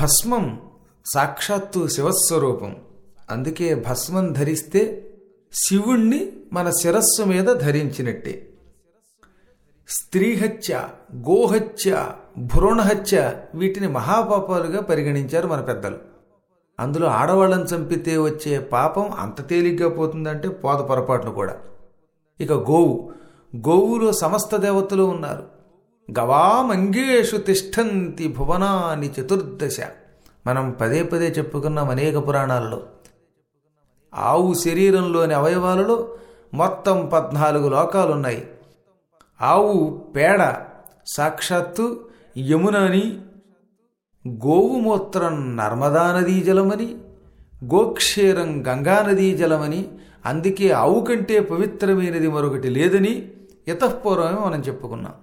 భస్మం సాక్షాత్తు శివస్వరూపం అందుకే భస్మం ధరిస్తే శివుణ్ణి మన శిరస్సు మీద ధరించినట్టే స్త్రీహత్య గోహత్య భ్రూణహత్య వీటిని మహాపాపాలుగా పరిగణించారు మన పెద్దలు అందులో ఆడవాళ్ళని చంపితే వచ్చే పాపం అంత తేలిగ్గా పోతుందంటే పోద పొరపాటును కూడా ఇక గోవు గోవులో సమస్త దేవతలు ఉన్నారు గవామంగేషు తిష్టంతి భువనాని చతుర్దశ మనం పదే పదే చెప్పుకున్నాం అనేక పురాణాలలో ఆవు శరీరంలోని అవయవాలలో మొత్తం పద్నాలుగు లోకాలున్నాయి ఆవు పేడ సాక్షాత్తు యమునని గోవు మూత్రం నర్మదా నదీ జలమని గోక్షేరం గంగానదీ జలమని అందుకే ఆవు కంటే పవిత్రమైనది మరొకటి లేదని ఇతఃపూర్వమే మనం చెప్పుకున్నాం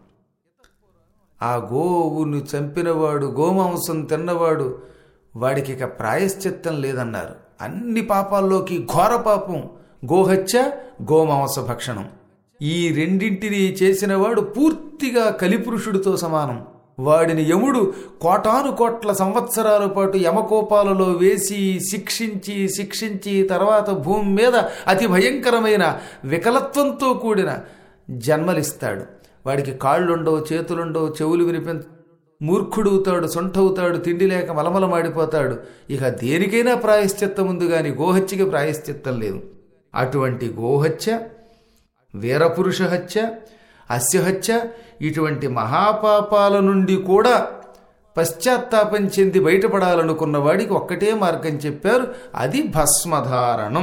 ఆ గోవును చంపినవాడు గోమాంసం తిన్నవాడు వాడికి ఇక ప్రాయశ్చిత్తం లేదన్నారు అన్ని పాపాల్లోకి ఘోర పాపం గోహత్య గోమాంస భక్షణం ఈ రెండింటిని చేసినవాడు పూర్తిగా కలిపురుషుడితో సమానం వాడిని యముడు కోటాను కోట్ల సంవత్సరాల పాటు యమకోపాలలో వేసి శిక్షించి శిక్షించి తర్వాత భూమి మీద అతి భయంకరమైన వికలత్వంతో కూడిన జన్మలిస్తాడు వాడికి కాళ్ళుండవు చేతులుండవు చెవులు వినిపి మూర్ఖుడవుతాడు సొంటవుతాడు తిండి లేక మలమలమాడిపోతాడు ఇక దేనికైనా ప్రాయశ్చిత్తం ఉంది కానీ గోహత్యకి ప్రాయశ్చిత్తం లేదు అటువంటి గోహత్య వీరపురుష హత్య అస్యహత్య ఇటువంటి మహాపాపాల నుండి కూడా పశ్చాత్తాపం చెంది బయటపడాలనుకున్న వాడికి ఒక్కటే మార్గం చెప్పారు అది భస్మధారణం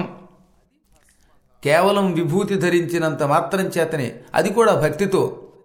కేవలం విభూతి ధరించినంత మాత్రం చేతనే అది కూడా భక్తితో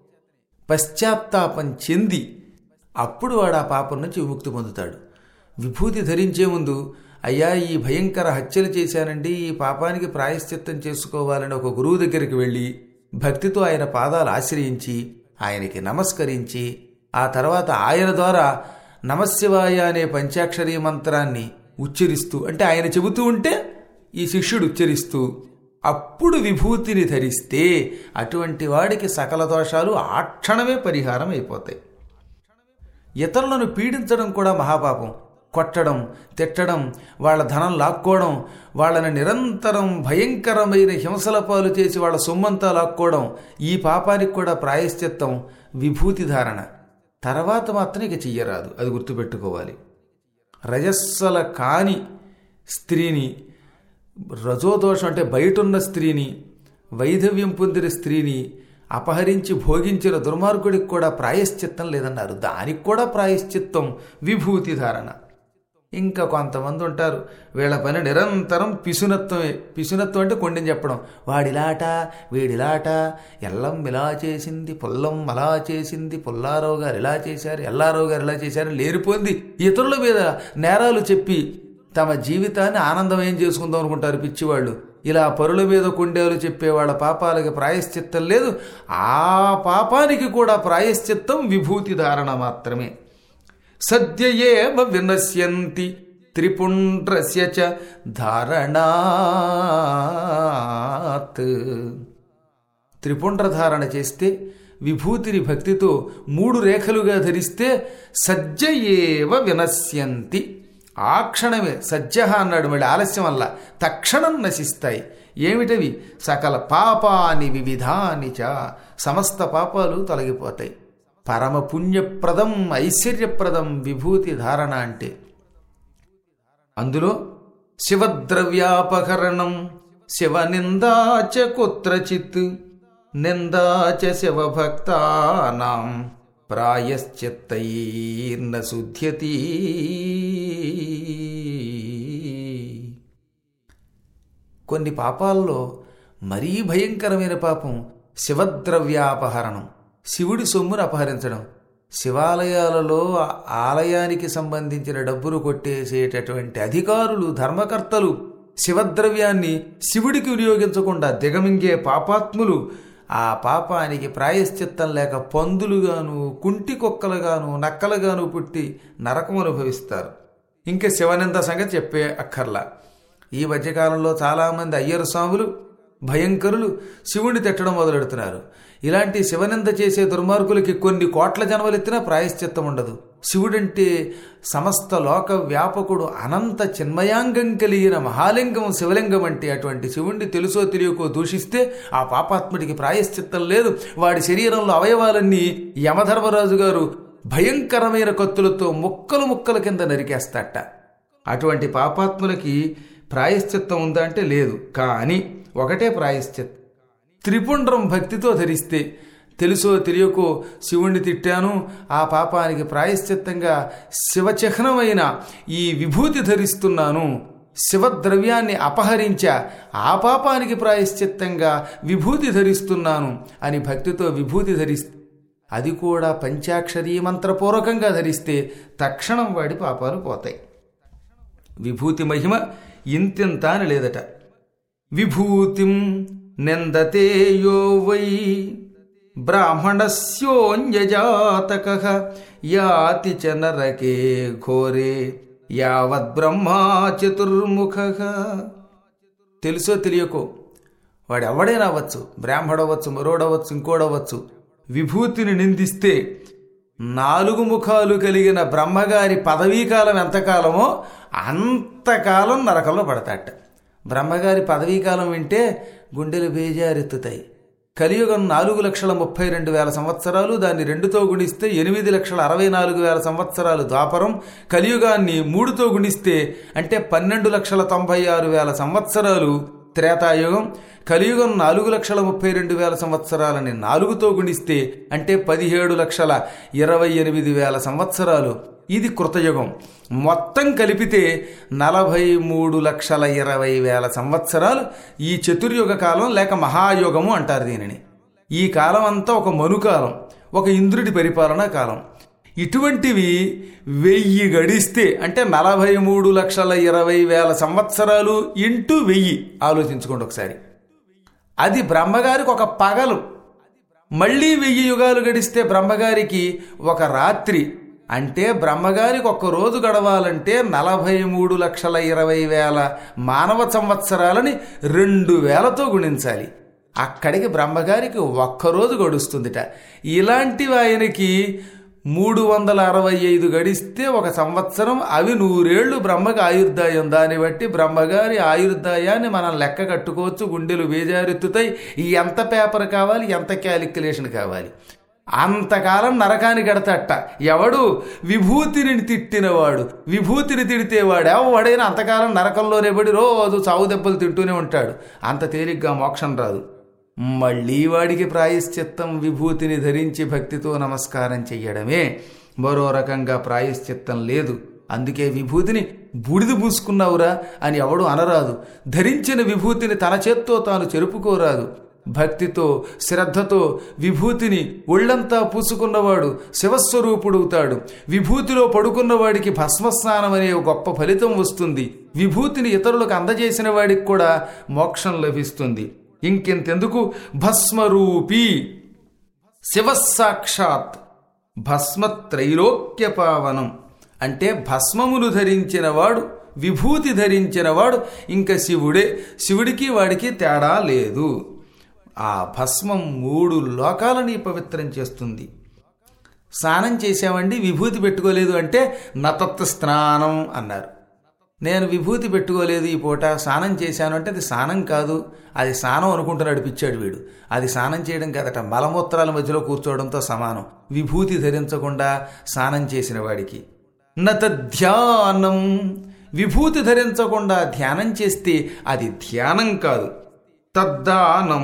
పశ్చాత్తాపం చెంది అప్పుడు వాడు ఆ పాపం నుంచి విముక్తి పొందుతాడు విభూతి ధరించే ముందు అయ్యా ఈ భయంకర హత్యలు చేశానండి ఈ పాపానికి ప్రాయశ్చిత్తం చేసుకోవాలని ఒక గురువు దగ్గరికి వెళ్ళి భక్తితో ఆయన పాదాలు ఆశ్రయించి ఆయనకి నమస్కరించి ఆ తర్వాత ఆయన ద్వారా నమశివాయ అనే పంచాక్షరీ మంత్రాన్ని ఉచ్చరిస్తూ అంటే ఆయన చెబుతూ ఉంటే ఈ శిష్యుడు ఉచ్చరిస్తూ అప్పుడు విభూతిని ధరిస్తే అటువంటి వాడికి సకల దోషాలు ఆ క్షణమే పరిహారం అయిపోతాయి ఇతరులను పీడించడం కూడా మహాపాపం కొట్టడం తిట్టడం వాళ్ళ ధనం లాక్కోవడం వాళ్ళని నిరంతరం భయంకరమైన హింసల పాలు చేసి వాళ్ళ సొమ్మంతా లాక్కోవడం ఈ పాపానికి కూడా ప్రాయశ్చిత్తం విభూతి ధారణ తర్వాత మాత్రం ఇక చెయ్యరాదు అది గుర్తుపెట్టుకోవాలి రజస్సల కాని స్త్రీని రజోదోషం అంటే బయటున్న స్త్రీని వైధవ్యం పొందిన స్త్రీని అపహరించి భోగించిన దుర్మార్గుడికి కూడా ప్రాయశ్చిత్తం లేదన్నారు దానికి కూడా ప్రాయశ్చిత్తం విభూతి ధారణ ఇంకా కొంతమంది ఉంటారు వీళ్ళ పని నిరంతరం పిసునత్వమే పిసునత్వం అంటే కొండని చెప్పడం వాడిలాట వీడిలాట ఎల్లం ఇలా చేసింది పుల్లం అలా చేసింది పుల్లారావు గారు ఇలా చేశారు ఎల్లారావు గారు ఇలా చేశారు లేరిపోయింది ఇతరుల మీద నేరాలు చెప్పి తమ జీవితాన్ని ఆనందమయం చేసుకుందాం అనుకుంటారు పిచ్చివాళ్ళు ఇలా పరుల మీద కుండేలు చెప్పే వాళ్ళ పాపాలకి ప్రాయశ్చిత్తం లేదు ఆ పాపానికి కూడా ప్రాయశ్చిత్తం విభూతి ధారణ మాత్రమే సద్యయేవ వినశ్యంతి త్రిపుండ్రస్య చ ధారణాత్ త్రిపుండ్ర ధారణ చేస్తే విభూతిని భక్తితో మూడు రేఖలుగా ధరిస్తే సజ్జ ఏవ వినశ్యంతి ఆ క్షణమే సజ్జ అన్నాడు మళ్ళీ ఆలస్యం వల్ల తక్షణం నశిస్తాయి ఏమిటవి సకల పాపాని వివిధాని చ సమస్త పాపాలు తొలగిపోతాయి పరమ పుణ్యప్రదం ఐశ్వర్యప్రదం విభూతి ధారణ అంటే అందులో శివద్రవ్యాపహరణం శివ నిందాచ కుత్రచిత్ నిందాచ శివభక్తానాం ప్రాయశ్చిత్తైర్న శుద్ధ్యతి కొన్ని పాపాల్లో మరీ భయంకరమైన పాపం శివద్రవ్యాపహరణం శివుడి సొమ్మును అపహరించడం శివాలయాలలో ఆలయానికి సంబంధించిన డబ్బులు కొట్టేసేటటువంటి అధికారులు ధర్మకర్తలు శివద్రవ్యాన్ని శివుడికి వినియోగించకుండా దిగమింగే పాపాత్ములు ఆ పాపానికి ప్రాయశ్చిత్తం లేక పందులుగాను కుంటి కుక్కలుగాను నక్కలుగాను పుట్టి నరకం అనుభవిస్తారు ఇంకా శివనింద సంగతి చెప్పే అక్కర్లా ఈ మధ్యకాలంలో చాలామంది అయ్యరు స్వాములు భయంకరులు శివుణ్ణి తిట్టడం మొదలెడుతున్నారు ఇలాంటి శివనింద చేసే దుర్మార్గులకి కొన్ని కోట్ల జన్మలెత్తినా ప్రాయశ్చిత్తం ఉండదు శివుడంటే సమస్త లోక వ్యాపకుడు అనంత చిన్మయాంగం కలిగిన మహాలింగం శివలింగం అంటే అటువంటి శివుణ్ణి తెలుసో తెలియకో దూషిస్తే ఆ పాపాత్ముడికి ప్రాయశ్చిత్తం లేదు వాడి శరీరంలో అవయవాలన్నీ యమధర్మరాజు గారు భయంకరమైన కత్తులతో ముక్కలు ముక్కల కింద నరికేస్తాట అటువంటి పాపాత్ములకి ప్రాయశ్చిత్తం ఉందా అంటే లేదు కానీ ఒకటే ప్రాయశ్చిత్తం త్రిపుండ్రం భక్తితో ధరిస్తే తెలుసో తెలియకో శివుణ్ణి తిట్టాను ఆ పాపానికి ప్రాయశ్చిత్తంగా శివచిహ్నమైన ఈ విభూతి ధరిస్తున్నాను శివద్రవ్యాన్ని అపహరించా ఆ పాపానికి ప్రాయశ్చిత్తంగా విభూతి ధరిస్తున్నాను అని భక్తితో విభూతి ధరిస్తే అది కూడా పంచాక్షరీ మంత్రపూర్వకంగా ధరిస్తే తక్షణం వాడి పాపాలు పోతాయి విభూతి మహిమ ఇంతింత అని లేదట విభూతిం నిందతే యో వై బ్రాహ్మణస్యోన్యజాతక యాతి చ నరకే ఘోరే యావద్ బ్రహ్మా చతుర్ముఖ తెలుసో తెలియకో వాడు ఎవడైనా అవ్వచ్చు బ్రాహ్మడవచ్చు మరోడవచ్చు ఇంకోడవచ్చు విభూతిని నిందిస్తే నాలుగు ముఖాలు కలిగిన బ్రహ్మగారి పదవీకాలం ఎంతకాలమో అంతకాలం నరకంలో పడతాట బ్రహ్మగారి పదవీకాలం వింటే గుండెలు బేజారెత్తుతాయి కలియుగం నాలుగు లక్షల ముప్పై రెండు వేల సంవత్సరాలు దాన్ని రెండుతో గుణిస్తే ఎనిమిది లక్షల అరవై నాలుగు వేల సంవత్సరాలు ద్వాపరం కలియుగాన్ని మూడుతో గుణిస్తే అంటే పన్నెండు లక్షల తొంభై ఆరు వేల సంవత్సరాలు త్రేతాయుగం కలియుగం నాలుగు లక్షల ముప్పై రెండు వేల సంవత్సరాలని నాలుగుతో గుణిస్తే అంటే పదిహేడు లక్షల ఇరవై ఎనిమిది వేల సంవత్సరాలు ఇది కృతయుగం మొత్తం కలిపితే నలభై మూడు లక్షల ఇరవై వేల సంవత్సరాలు ఈ చతుర్యుగ కాలం లేక మహాయుగము అంటారు దీనిని ఈ కాలం అంతా ఒక మనుకాలం ఒక ఇంద్రుడి పరిపాలనా కాలం ఇటువంటివి వెయ్యి గడిస్తే అంటే నలభై మూడు లక్షల ఇరవై వేల సంవత్సరాలు ఇంటూ వెయ్యి ఆలోచించుకోండి ఒకసారి అది బ్రహ్మగారికి ఒక పగలు మళ్ళీ వెయ్యి యుగాలు గడిస్తే బ్రహ్మగారికి ఒక రాత్రి అంటే బ్రహ్మగారికి ఒక్క రోజు గడవాలంటే నలభై మూడు లక్షల ఇరవై వేల మానవ సంవత్సరాలని రెండు వేలతో గుణించాలి అక్కడికి బ్రహ్మగారికి ఒక్కరోజు గడుస్తుందిట ఇలాంటివి ఆయనకి మూడు వందల అరవై ఐదు గడిస్తే ఒక సంవత్సరం అవి నూరేళ్లు బ్రహ్మకి ఆయుర్దాయం దాన్ని బట్టి బ్రహ్మగారి ఆయుర్దాయాన్ని మనం లెక్క కట్టుకోవచ్చు గుండెలు బేజారెత్తుతాయి ఎంత పేపర్ కావాలి ఎంత క్యాలిక్యులేషన్ కావాలి అంతకాలం నరకాన్ని గడతట ఎవడు విభూతిని తిట్టినవాడు విభూతిని తిడితేవాడు ఎవడైనా అంతకాలం నరకంలోనే పడి రోజు చావు దెబ్బలు తింటూనే ఉంటాడు అంత తేలిగ్గా మోక్షం రాదు మళ్ళీ వాడికి ప్రాయశ్చిత్తం విభూతిని ధరించి భక్తితో నమస్కారం చెయ్యడమే మరో రకంగా ప్రాయశ్చిత్తం లేదు అందుకే విభూతిని బూడిద పూసుకున్నావురా అని ఎవడు అనరాదు ధరించిన విభూతిని తన చేత్తో తాను చెరుపుకోరాదు భక్తితో శ్రద్ధతో విభూతిని ఒళ్ళంతా పూసుకున్నవాడు శివస్వరూపుడవుతాడు విభూతిలో పడుకున్నవాడికి భస్మస్నానం అనే గొప్ప ఫలితం వస్తుంది విభూతిని ఇతరులకు అందజేసిన వాడికి కూడా మోక్షం లభిస్తుంది ఇంకెంతెందుకు భస్మరూపీ శివసాక్షాత్ భస్మ త్రైలోక్య పావనం అంటే భస్మములు ధరించినవాడు విభూతి ధరించినవాడు ఇంకా శివుడే శివుడికి వాడికి తేడా లేదు ఆ భస్మం మూడు లోకాలని పవిత్రం చేస్తుంది స్నానం చేసామండి విభూతి పెట్టుకోలేదు అంటే నతత్వ స్నానం అన్నారు నేను విభూతి పెట్టుకోలేదు ఈ పూట స్నానం చేశాను అంటే అది స్నానం కాదు అది స్నానం అనుకుంటున్నాడు పిచ్చాడు వీడు అది స్నానం చేయడం కాదట మలమూత్రాల మధ్యలో కూర్చోవడంతో సమానం విభూతి ధరించకుండా స్నానం చేసిన వాడికి నత ధ్యానం విభూతి ధరించకుండా ధ్యానం చేస్తే అది ధ్యానం కాదు తద్దానం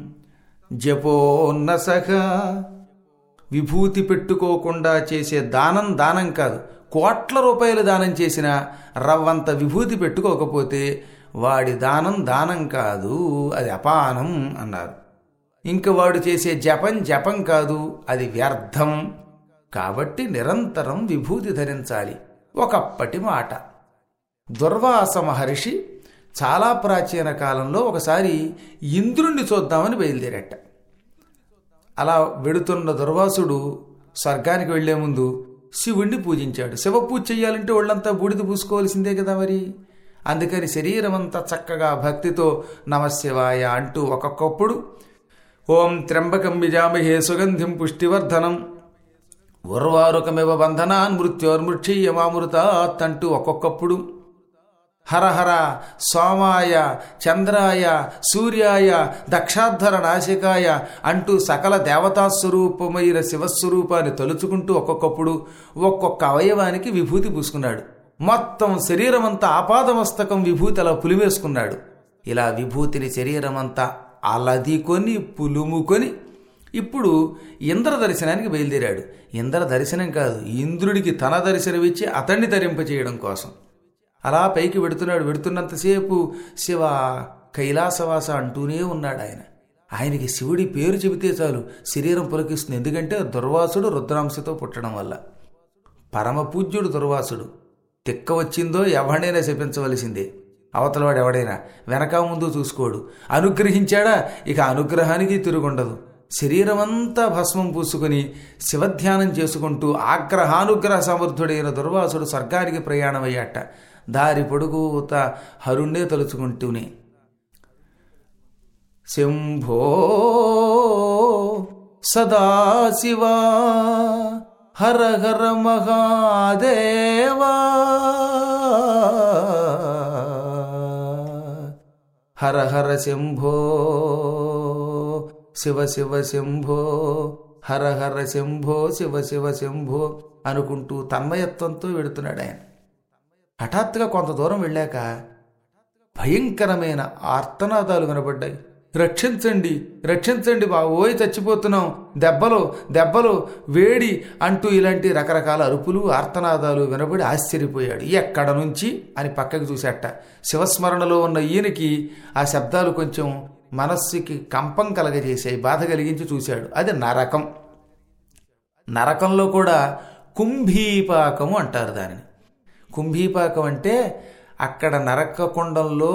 జపోన్నసహ విభూతి పెట్టుకోకుండా చేసే దానం దానం కాదు కోట్ల రూపాయలు దానం చేసిన రవ్వంత విభూతి పెట్టుకోకపోతే వాడి దానం దానం కాదు అది అపానం అన్నారు ఇంక వాడు చేసే జపం జపం కాదు అది వ్యర్థం కాబట్టి నిరంతరం విభూతి ధరించాలి ఒకప్పటి మాట దుర్వాస మహర్షి చాలా ప్రాచీన కాలంలో ఒకసారి ఇంద్రుణ్ణి చూద్దామని బయలుదేరట అలా వెడుతున్న దుర్వాసుడు స్వర్గానికి వెళ్లే ముందు శివుణ్ణి పూజించాడు శివ పూజ చేయాలంటే ఒళ్ళంతా బూడిద పూసుకోవాల్సిందే కదా మరి అందుకని శరీరం అంతా చక్కగా భక్తితో నమశివాయ అంటూ ఒక్కొక్కప్పుడు ఓం త్ర్యంబకం విజామహే సుగంధిం పుష్టివర్ధనం ఉర్వారుకమివ బంధనాన్ మృత్యోర్మృక్షీయమామృతాత్ అంటూ ఒక్కొక్కప్పుడు హరహర సోమాయ చంద్రాయ సూర్యాయ దక్షాధర నాశికాయ అంటూ సకల దేవతా స్వరూపమైన శివస్వరూపాన్ని తలుచుకుంటూ ఒక్కొక్కప్పుడు ఒక్కొక్క అవయవానికి విభూతి పూసుకున్నాడు మొత్తం శరీరమంతా ఆపాదమస్తకం విభూతి అలా పులివేసుకున్నాడు ఇలా విభూతిని శరీరమంతా అలదికొని పులుముకొని ఇప్పుడు ఇంద్ర దర్శనానికి బయలుదేరాడు ఇంద్ర దర్శనం కాదు ఇంద్రుడికి తన దర్శనమిచ్చి అతన్ని తరింపచేయడం కోసం అలా పైకి వెడుతున్నాడు వెడుతున్నంతసేపు శివ కైలాసవాస అంటూనే ఉన్నాడు ఆయన ఆయనకి శివుడి పేరు చెబితే చాలు శరీరం పులకిస్తుంది ఎందుకంటే దుర్వాసుడు రుద్రాంశతో పుట్టడం వల్ల పరమ పూజ్యుడు దుర్వాసుడు తిక్క వచ్చిందో ఎవడైనా శపించవలసిందే అవతలవాడు ఎవడైనా వెనక ముందు చూసుకోడు అనుగ్రహించాడా ఇక అనుగ్రహానికి తిరుగుండదు శరీరమంతా భస్మం పూసుకుని శివధ్యానం చేసుకుంటూ ఆగ్రహానుగ్రహ సమర్థుడైన దుర్వాసుడు స్వర్గానికి ప్రయాణమయ్యాట దారి పొడుగుత హరుణ్ణే తలుచుకుంటూనే శంభో సదాశివా హర హర మహాదేవా హర హర శంభో శివ శివ శంభో హర హర శంభో శివ శివ శంభో అనుకుంటూ తన్మయత్వంతో వెడుతున్నాడు ఆయన హఠాత్తుగా కొంత దూరం వెళ్ళాక భయంకరమైన ఆర్తనాదాలు వినబడ్డాయి రక్షించండి రక్షించండి బావోయ్ చచ్చిపోతున్నాం దెబ్బలు దెబ్బలు వేడి అంటూ ఇలాంటి రకరకాల అరుపులు ఆర్తనాదాలు వినబడి ఆశ్చర్యపోయాడు ఎక్కడ నుంచి అని పక్కకి చూశాట శివస్మరణలో ఉన్న ఈయనకి ఆ శబ్దాలు కొంచెం మనస్సుకి కంపం కలగజేశాయి బాధ కలిగించి చూశాడు అది నరకం నరకంలో కూడా కుంభీపాకము అంటారు దానిని కుంభీపాకం అంటే అక్కడ నరక కుండంలో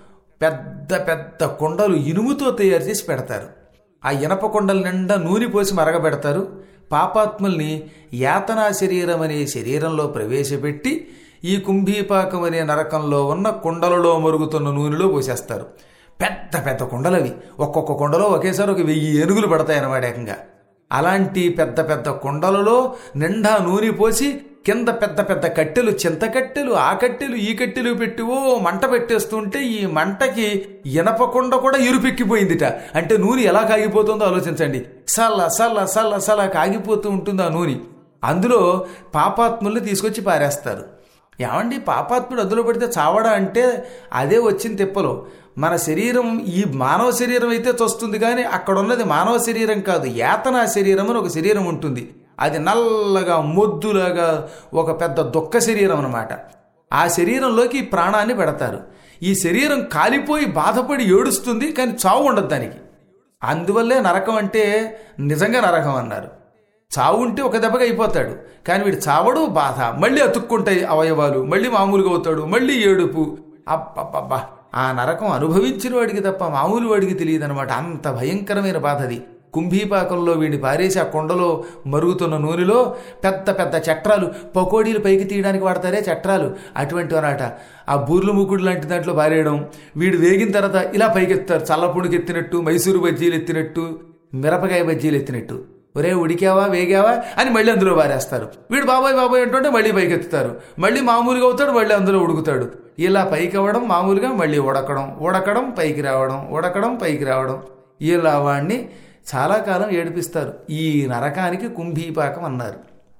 పెద్ద పెద్ద కుండలు ఇనుముతో తయారు చేసి పెడతారు ఆ ఇనప కుండల నిండా నూనె పోసి మరగబెడతారు పాపాత్ముల్ని యాతనా శరీరం అనే శరీరంలో ప్రవేశపెట్టి ఈ కుంభీపాకం అనే నరకంలో ఉన్న కుండలలో మరుగుతున్న నూనెలో పోసేస్తారు పెద్ద పెద్ద కుండలవి ఒక్కొక్క కుండలో ఒకేసారి ఒక వెయ్యి ఏనుగులు పడతాయన్నమాట ఏకంగా అలాంటి పెద్ద పెద్ద కుండలలో నిండా నూనె పోసి కింద పెద్ద పెద్ద కట్టెలు చింత కట్టెలు ఆ కట్టెలు ఈ కట్టెలు పెట్టి ఓ మంట పెట్టేస్తుంటే ఈ మంటకి ఇనపకుండ కూడా ఇరుపెక్కిపోయిందిట అంటే నూనె ఎలా కాగిపోతుందో ఆలోచించండి సల్ల సల్ల సల్ల సల్ల కాగిపోతూ ఉంటుంది ఆ నూనె అందులో పాపాత్ముల్ని తీసుకొచ్చి పారేస్తారు ఏమండి పాపాత్ముడు అందులో పెడితే చావడా అంటే అదే వచ్చింది తిప్పలో మన శరీరం ఈ మానవ శరీరం అయితే చస్తుంది కానీ అక్కడ ఉన్నది మానవ శరీరం కాదు యాతనా శరీరం అని ఒక శరీరం ఉంటుంది అది నల్లగా మొద్దులాగా ఒక పెద్ద దుఃఖ శరీరం అనమాట ఆ శరీరంలోకి ఈ ప్రాణాన్ని పెడతారు ఈ శరీరం కాలిపోయి బాధపడి ఏడుస్తుంది కానీ చావు ఉండదు దానికి అందువల్లే నరకం అంటే నిజంగా నరకం అన్నారు చావు ఉంటే ఒక దెబ్బగా అయిపోతాడు కానీ వీడు చావడు బాధ మళ్ళీ అతుక్కుంటాయి అవయవాలు మళ్ళీ మామూలుగా అవుతాడు మళ్ళీ ఏడుపు అబ్బబ్బబ్బా ఆ నరకం అనుభవించిన వాడికి తప్ప మామూలు వాడికి తెలియదు అనమాట అంత భయంకరమైన బాధ అది కుంభీపాకంలో వీడిని పారేసి ఆ కొండలో మరుగుతున్న నూనెలో పెద్ద పెద్ద చట్రాలు పకోడీలు పైకి తీయడానికి వాడతారే చట్రాలు అటువంటి అన్నమాట ఆ బూర్లు ముకుడు లాంటి దాంట్లో పారేయడం వీడు వేగిన తర్వాత ఇలా పైకెత్తారు చల్లపుణుకి ఎత్తినట్టు మైసూరు బజ్జీలు ఎత్తినట్టు మిరపకాయ బజ్జీలు ఎత్తినట్టు ఒరే ఉడికావా వేగావా అని మళ్ళీ అందులో పారేస్తారు వీడు బాబాయ్ బాబాయ్ అంటుంటే మళ్ళీ పైకెత్తుతారు మళ్ళీ మామూలుగా అవుతాడు మళ్ళీ అందులో ఉడుకుతాడు ఇలా పైకి అవ్వడం మామూలుగా మళ్ళీ ఉడకడం ఉడకడం పైకి రావడం ఉడకడం పైకి రావడం ఇలా వాడిని చాలా కాలం ఏడిపిస్తారు ఈ నరకానికి కుంభీపాకం అన్నారు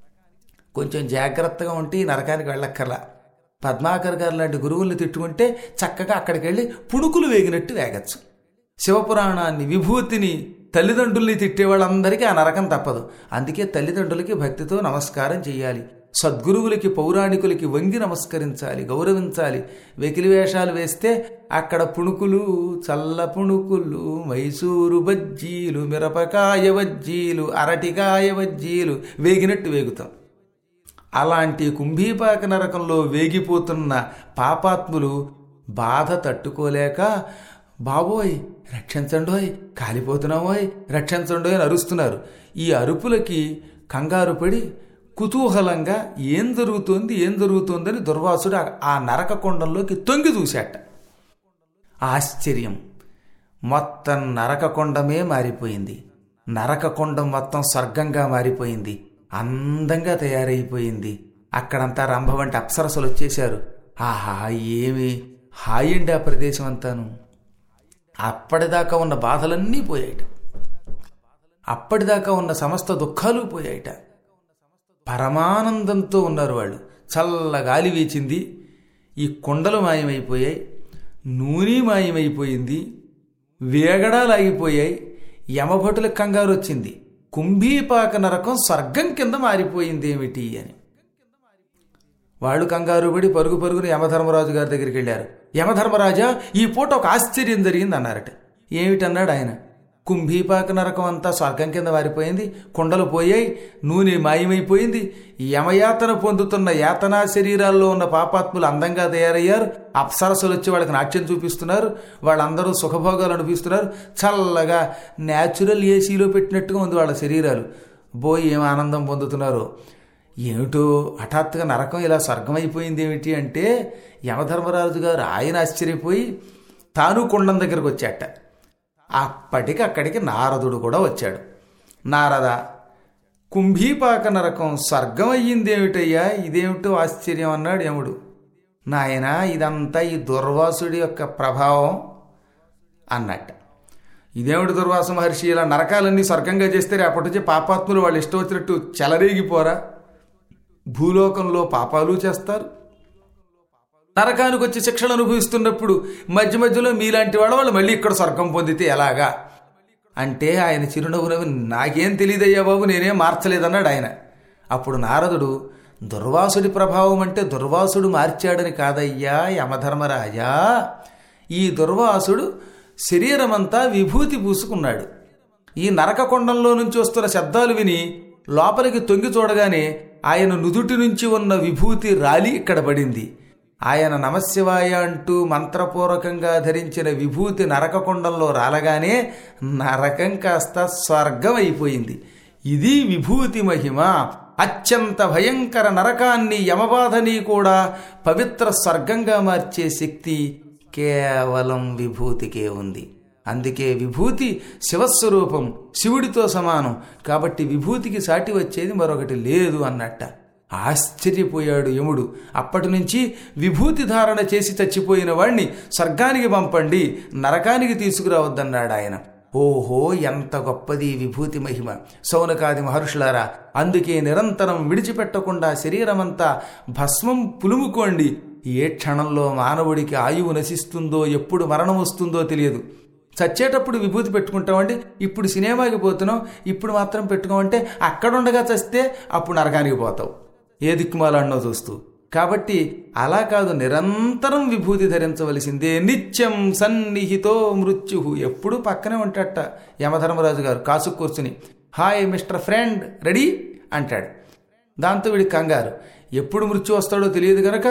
కొంచెం జాగ్రత్తగా ఉంటే ఈ నరకానికి వెళ్ళక్కర్లా పద్మాకర్ గారు లాంటి గురువుల్ని తిట్టుకుంటే చక్కగా అక్కడికి వెళ్ళి పుణుకులు వేగినట్టు వేగచ్చు శివపురాణాన్ని విభూతిని తల్లిదండ్రుల్ని తిట్టే వాళ్ళందరికీ ఆ నరకం తప్పదు అందుకే తల్లిదండ్రులకి భక్తితో నమస్కారం చేయాలి సద్గురువులకి పౌరాణికులకి వంగి నమస్కరించాలి గౌరవించాలి వెకిలి వేషాలు వేస్తే అక్కడ పుణుకులు చల్ల పుణుకులు మైసూరు బజ్జీలు మిరపకాయ బజ్జీలు అరటికాయ బజ్జీలు వేగినట్టు వేగుతాం అలాంటి కుంభీపాక నరకంలో వేగిపోతున్న పాపాత్ములు బాధ తట్టుకోలేక బాబోయ్ రక్షించండోయ్ కాలిపోతున్నామోయ్ రక్షించండోయ్ అని అరుస్తున్నారు ఈ అరుపులకి కంగారు పడి కుతూహలంగా ఏం జరుగుతోంది ఏం జరుగుతోందని దుర్వాసుడు ఆ నరక కొండంలోకి తొంగి చూశాట ఆశ్చర్యం మొత్తం నరక కొండమే మారిపోయింది నరక కొండం మొత్తం స్వర్గంగా మారిపోయింది అందంగా తయారైపోయింది అక్కడంతా రంభ వంటి అప్సరసలు వచ్చేశారు ఆహా ఏమి హాయిండి ఆ ప్రదేశం అంతాను అప్పటిదాకా ఉన్న బాధలన్నీ పోయాయిట అప్పటిదాకా ఉన్న సమస్త దుఃఖాలు పోయాయిట పరమానందంతో ఉన్నారు వాళ్ళు చల్ల గాలి వీచింది ఈ కొండలు మాయమైపోయాయి నూనె మాయమైపోయింది వేగడాలు ఆగిపోయాయి యమభటుల కంగారు వచ్చింది కుంభీపాక నరకం స్వర్గం కింద మారిపోయింది ఏమిటి అని వాళ్ళు కంగారు పడి పరుగు పరుగున యమధర్మరాజు గారి దగ్గరికి వెళ్ళారు యమధర్మరాజా ఈ పూట ఒక ఆశ్చర్యం జరిగింది అన్నారట ఏమిటన్నాడు ఆయన కుంభీపాక నరకం అంతా స్వర్గం కింద వారిపోయింది కొండలు పోయాయి నూనె మాయమైపోయింది యమయాతన పొందుతున్న యాతనా శరీరాల్లో ఉన్న పాపాత్ములు అందంగా తయారయ్యారు అప్సరసలు వచ్చి వాళ్ళకి నాట్యం చూపిస్తున్నారు వాళ్ళందరూ సుఖభోగాలు అనిపిస్తున్నారు చల్లగా న్యాచురల్ ఏసీలో పెట్టినట్టుగా ఉంది వాళ్ళ శరీరాలు బోయి ఏం ఆనందం పొందుతున్నారు ఏమిటో హఠాత్తుగా నరకం ఇలా స్వర్గం అయిపోయింది ఏమిటి అంటే యమధర్మరాజు గారు ఆయన ఆశ్చర్యపోయి తాను కొండం దగ్గరకు వచ్చాట అప్పటికి అక్కడికి నారదుడు కూడా వచ్చాడు నారద కుంభీపాక నరకం స్వర్గం అయ్యిందేమిటయ్యా ఇదేమిటో ఆశ్చర్యం అన్నాడు యముడు నాయన ఇదంతా ఈ దుర్వాసుడి యొక్క ప్రభావం అన్నట్ట ఇదేమిటి దుర్వాస మహర్షి ఇలా నరకాలన్నీ స్వర్గంగా చేస్తే రేపటి నుంచి పాపాత్ములు వాళ్ళు ఇష్టం వచ్చినట్టు చెలరేగిపోరా భూలోకంలో పాపాలు చేస్తారు నరకానికి వచ్చి శిక్షలు అనుభవిస్తున్నప్పుడు మధ్య మధ్యలో మీలాంటి వాళ్ళ వాళ్ళు మళ్ళీ ఇక్కడ స్వర్గం పొందితే ఎలాగా అంటే ఆయన చిరునవ్వు నవ్వి నాకేం తెలియదయ్యా బాబు నేనేం మార్చలేదన్నాడు ఆయన అప్పుడు నారదుడు దుర్వాసుడి ప్రభావం అంటే దుర్వాసుడు మార్చాడని కాదయ్యా యమధర్మరాజా ఈ దుర్వాసుడు శరీరమంతా విభూతి పూసుకున్నాడు ఈ నరకకొండంలో నుంచి వస్తున్న శబ్దాలు విని లోపలికి తొంగి చూడగానే ఆయన నుదుటి నుంచి ఉన్న విభూతి రాలి ఇక్కడ పడింది ఆయన నమశివాయ అంటూ మంత్రపూర్వకంగా ధరించిన విభూతి నరకకొండంలో రాలగానే నరకం కాస్త స్వర్గం అయిపోయింది ఇది విభూతి మహిమ అత్యంత భయంకర నరకాన్ని యమబాధని కూడా పవిత్ర స్వర్గంగా మార్చే శక్తి కేవలం విభూతికే ఉంది అందుకే విభూతి శివస్వరూపం శివుడితో సమానం కాబట్టి విభూతికి సాటి వచ్చేది మరొకటి లేదు అన్నట్ట ఆశ్చర్యపోయాడు యముడు అప్పటి నుంచి విభూతి ధారణ చేసి చచ్చిపోయిన వాణ్ణి స్వర్గానికి పంపండి నరకానికి తీసుకురావద్దన్నాడు ఆయన ఓహో ఎంత గొప్పది ఈ విభూతి మహిమ సౌనకాది మహర్షులారా అందుకే నిరంతరం విడిచిపెట్టకుండా శరీరమంతా భస్మం పులుముకోండి ఏ క్షణంలో మానవుడికి ఆయువు నశిస్తుందో ఎప్పుడు మరణం వస్తుందో తెలియదు చచ్చేటప్పుడు విభూతి పెట్టుకుంటామండి ఇప్పుడు సినిమాకి పోతున్నాం ఇప్పుడు మాత్రం పెట్టుకోమంటే అక్కడుండగా చస్తే అప్పుడు నరకానికి పోతావు ఏ దిక్కుమాలాడినో చూస్తూ కాబట్టి అలా కాదు నిరంతరం విభూతి ధరించవలసిందే నిత్యం సన్నిహితో మృత్యు ఎప్పుడు పక్కనే ఉంటాడట యమధర్మరాజు గారు కాసు కూర్చుని హాయ్ మిస్టర్ ఫ్రెండ్ రెడీ అంటాడు దాంతో వీడి కంగారు ఎప్పుడు మృత్యు వస్తాడో తెలియదు గనక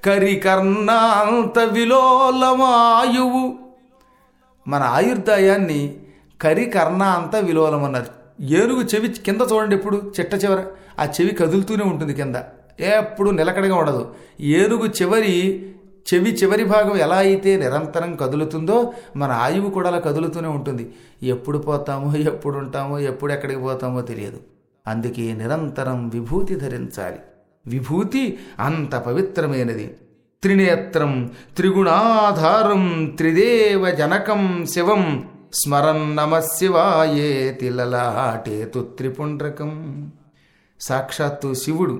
కరికర్ణాంత విలోలమాయువు మన ఆయుర్దాయాన్ని కరికర్ణ అంతా విలోలమన్నారు ఏనుగు చెవి కింద చూడండి ఎప్పుడు చిట్ట చివర ఆ చెవి కదులుతూనే ఉంటుంది కింద ఎప్పుడు నిలకడగా ఉండదు ఏనుగు చివరి చెవి చివరి భాగం ఎలా అయితే నిరంతరం కదులుతుందో మన ఆయువు కూడా అలా కదులుతూనే ఉంటుంది ఎప్పుడు పోతామో ఎప్పుడు ఉంటామో ఎప్పుడు ఎక్కడికి పోతామో తెలియదు అందుకే నిరంతరం విభూతి ధరించాలి విభూతి అంత పవిత్రమైనది త్రినేత్రం త్రిగుణాధారం త్రిదేవ జనకం శివం స్మరన్ నమ శివాయేతి లలాటేతు త్రిపుండ్రకం సాక్షాత్తు శివుడు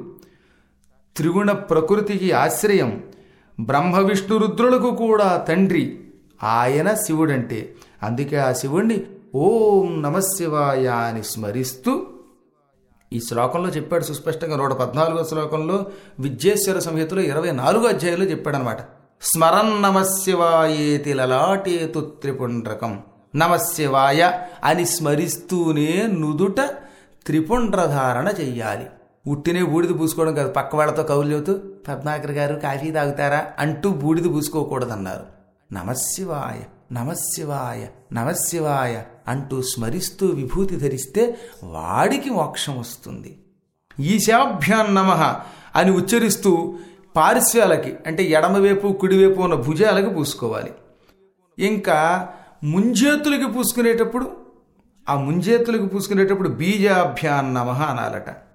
త్రిగుణ ప్రకృతికి ఆశ్రయం బ్రహ్మ విష్ణు రుద్రులకు కూడా తండ్రి ఆయన శివుడంటే అందుకే ఆ శివుణ్ణి ఓం నమశివాయ అని స్మరిస్తూ ఈ శ్లోకంలో చెప్పాడు సుస్పష్టంగా నూట పద్నాలుగో శ్లోకంలో విద్యేశ్వర సంహితలో ఇరవై నాలుగో అధ్యాయంలో చెప్పాడనమాట స్మరన్ నమశివాయేతి లలాటేతు త్రిపుండ్రకం నమశివాయ అని స్మరిస్తూనే నుదుట త్రిపుండ్రధారణ చెయ్యాలి ఉట్టినే బూడిద పూసుకోవడం కాదు పక్క వాళ్ళతో కౌలు చెబుతూ పద్మాకర్ గారు కాఫీ తాగుతారా అంటూ బూడిద పూసుకోకూడదన్నారు నమశివాయ నమశివాయ నమశివాయ అంటూ స్మరిస్తూ విభూతి ధరిస్తే వాడికి మోక్షం వస్తుంది ఈశాభ్యాం నమ అని ఉచ్చరిస్తూ పార్శ్వాలకి అంటే ఎడమవైపు కుడివైపు ఉన్న భుజాలకి పూసుకోవాలి ఇంకా ముంజేతులకి పూసుకునేటప్పుడు ఆ ముంజేతులకు పూసుకునేటప్పుడు బీజాభ్యాం నమ అనాలట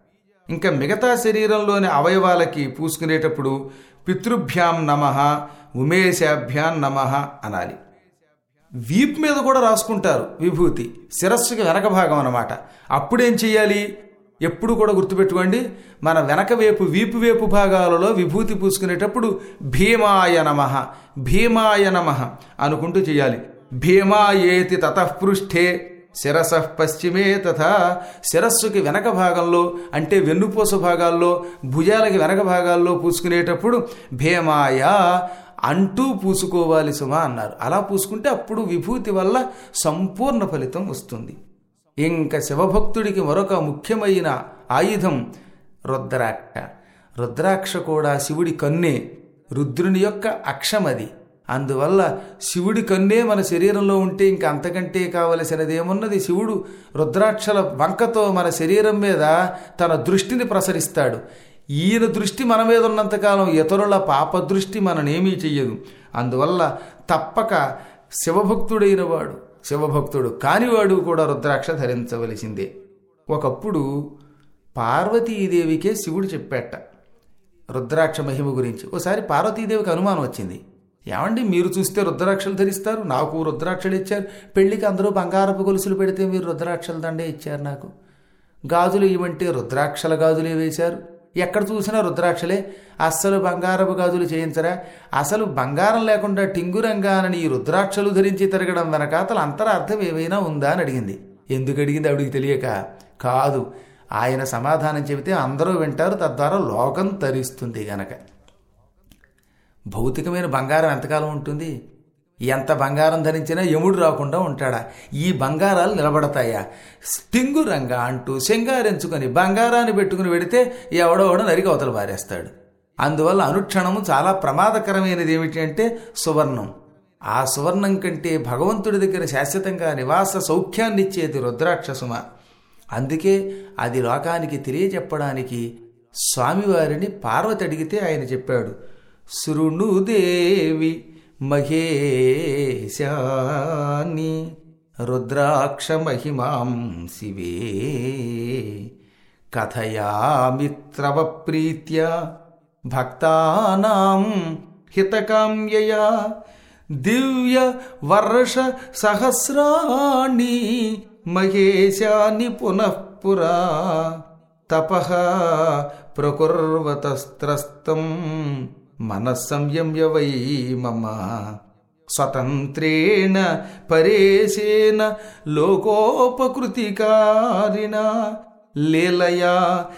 ఇంకా మిగతా శరీరంలోని అవయవాలకి పూసుకునేటప్పుడు పితృభ్యాం నమ ఉమేశాభ్యాం నమ అనాలి వీపు మీద కూడా రాసుకుంటారు విభూతి శిరస్సుకి వెనక భాగం అన్నమాట అప్పుడేం చెయ్యాలి ఎప్పుడు కూడా గుర్తుపెట్టుకోండి మన వెనక వైపు వీపు వైపు భాగాలలో విభూతి పూసుకునేటప్పుడు భీమాయ నమ భీమాయ నమ అనుకుంటూ చేయాలి భీమాయేతి తతఃపృష్ఠే శిరస పశ్చిమే తథా శిరస్సుకి వెనక భాగంలో అంటే వెన్నుపూస భాగాల్లో భుజాలకి వెనక భాగాల్లో పూసుకునేటప్పుడు భీమాయ అంటూ పూసుకోవాలి సుమా అన్నారు అలా పూసుకుంటే అప్పుడు విభూతి వల్ల సంపూర్ణ ఫలితం వస్తుంది ఇంకా శివభక్తుడికి మరొక ముఖ్యమైన ఆయుధం రుద్రాక్ష రుద్రాక్ష కూడా శివుడి కన్నే రుద్రుని యొక్క అక్షమది అందువల్ల శివుడి కన్నే మన శరీరంలో ఉంటే ఇంకా అంతకంటే కావలసినది ఏమున్నది శివుడు రుద్రాక్షల వంకతో మన శరీరం మీద తన దృష్టిని ప్రసరిస్తాడు ఈయన దృష్టి మన మీద ఉన్నంతకాలం ఇతరుల పాప దృష్టి మననేమీ చెయ్యదు అందువల్ల తప్పక శివభక్తుడైన వాడు శివభక్తుడు కానివాడు కూడా రుద్రాక్ష ధరించవలసిందే ఒకప్పుడు పార్వతీదేవికే శివుడు చెప్పాట రుద్రాక్ష మహిమ గురించి ఓసారి పార్వతీదేవికి అనుమానం వచ్చింది ఏమండి మీరు చూస్తే రుద్రాక్షలు ధరిస్తారు నాకు రుద్రాక్షలు ఇచ్చారు పెళ్లికి అందరూ బంగారపు గొలుసులు పెడితే మీరు రుద్రాక్షల దండే ఇచ్చారు నాకు గాజులు ఇవ్వంటే రుద్రాక్షల గాజులే వేశారు ఎక్కడ చూసినా రుద్రాక్షలే అస్సలు బంగారపు గాజులు చేయించరా అసలు బంగారం లేకుండా టింగురంగానని ఈ రుద్రాక్షలు ధరించి తిరగడం వెనకాతల అంతరార్థం ఏమైనా ఉందా అని అడిగింది ఎందుకు అడిగింది ఆవిడికి తెలియక కాదు ఆయన సమాధానం చెబితే అందరూ వింటారు తద్వారా లోకం తరిస్తుంది గనక భౌతికమైన బంగారం ఎంతకాలం ఉంటుంది ఎంత బంగారం ధరించినా యముడు రాకుండా ఉంటాడా ఈ బంగారాలు నిలబడతాయా స్టింగు రంగా అంటూ శంగారెంచుకొని బంగారాన్ని పెట్టుకుని వెడితే ఎవడోవడో నరికి అవతల పారేస్తాడు అందువల్ల అనుక్షణము చాలా ప్రమాదకరమైనది ఏమిటి అంటే సువర్ణం ఆ సువర్ణం కంటే భగవంతుడి దగ్గర శాశ్వతంగా నివాస సౌఖ్యాన్నిచ్చేది రుద్రాక్షసుమ అందుకే అది లోకానికి తెలియజెప్పడానికి స్వామివారిని పార్వతి అడిగితే ఆయన చెప్పాడు శృణుదేవి మహేశాని రుద్రాక్ష మహిమాం శివే కథయామిత్రవ ప్రీత్య భక్తానాం హితకామ్యయా దివ్య వర్ష సహస్రాణి మహేశాని పునఃపురా తపః ప్రకుర్వతస్త్రస్తం మనస్సంయమ్య వై మమ స్వతంత్రేణ పరేశేన లోకోపకృతికారిణ లీలయా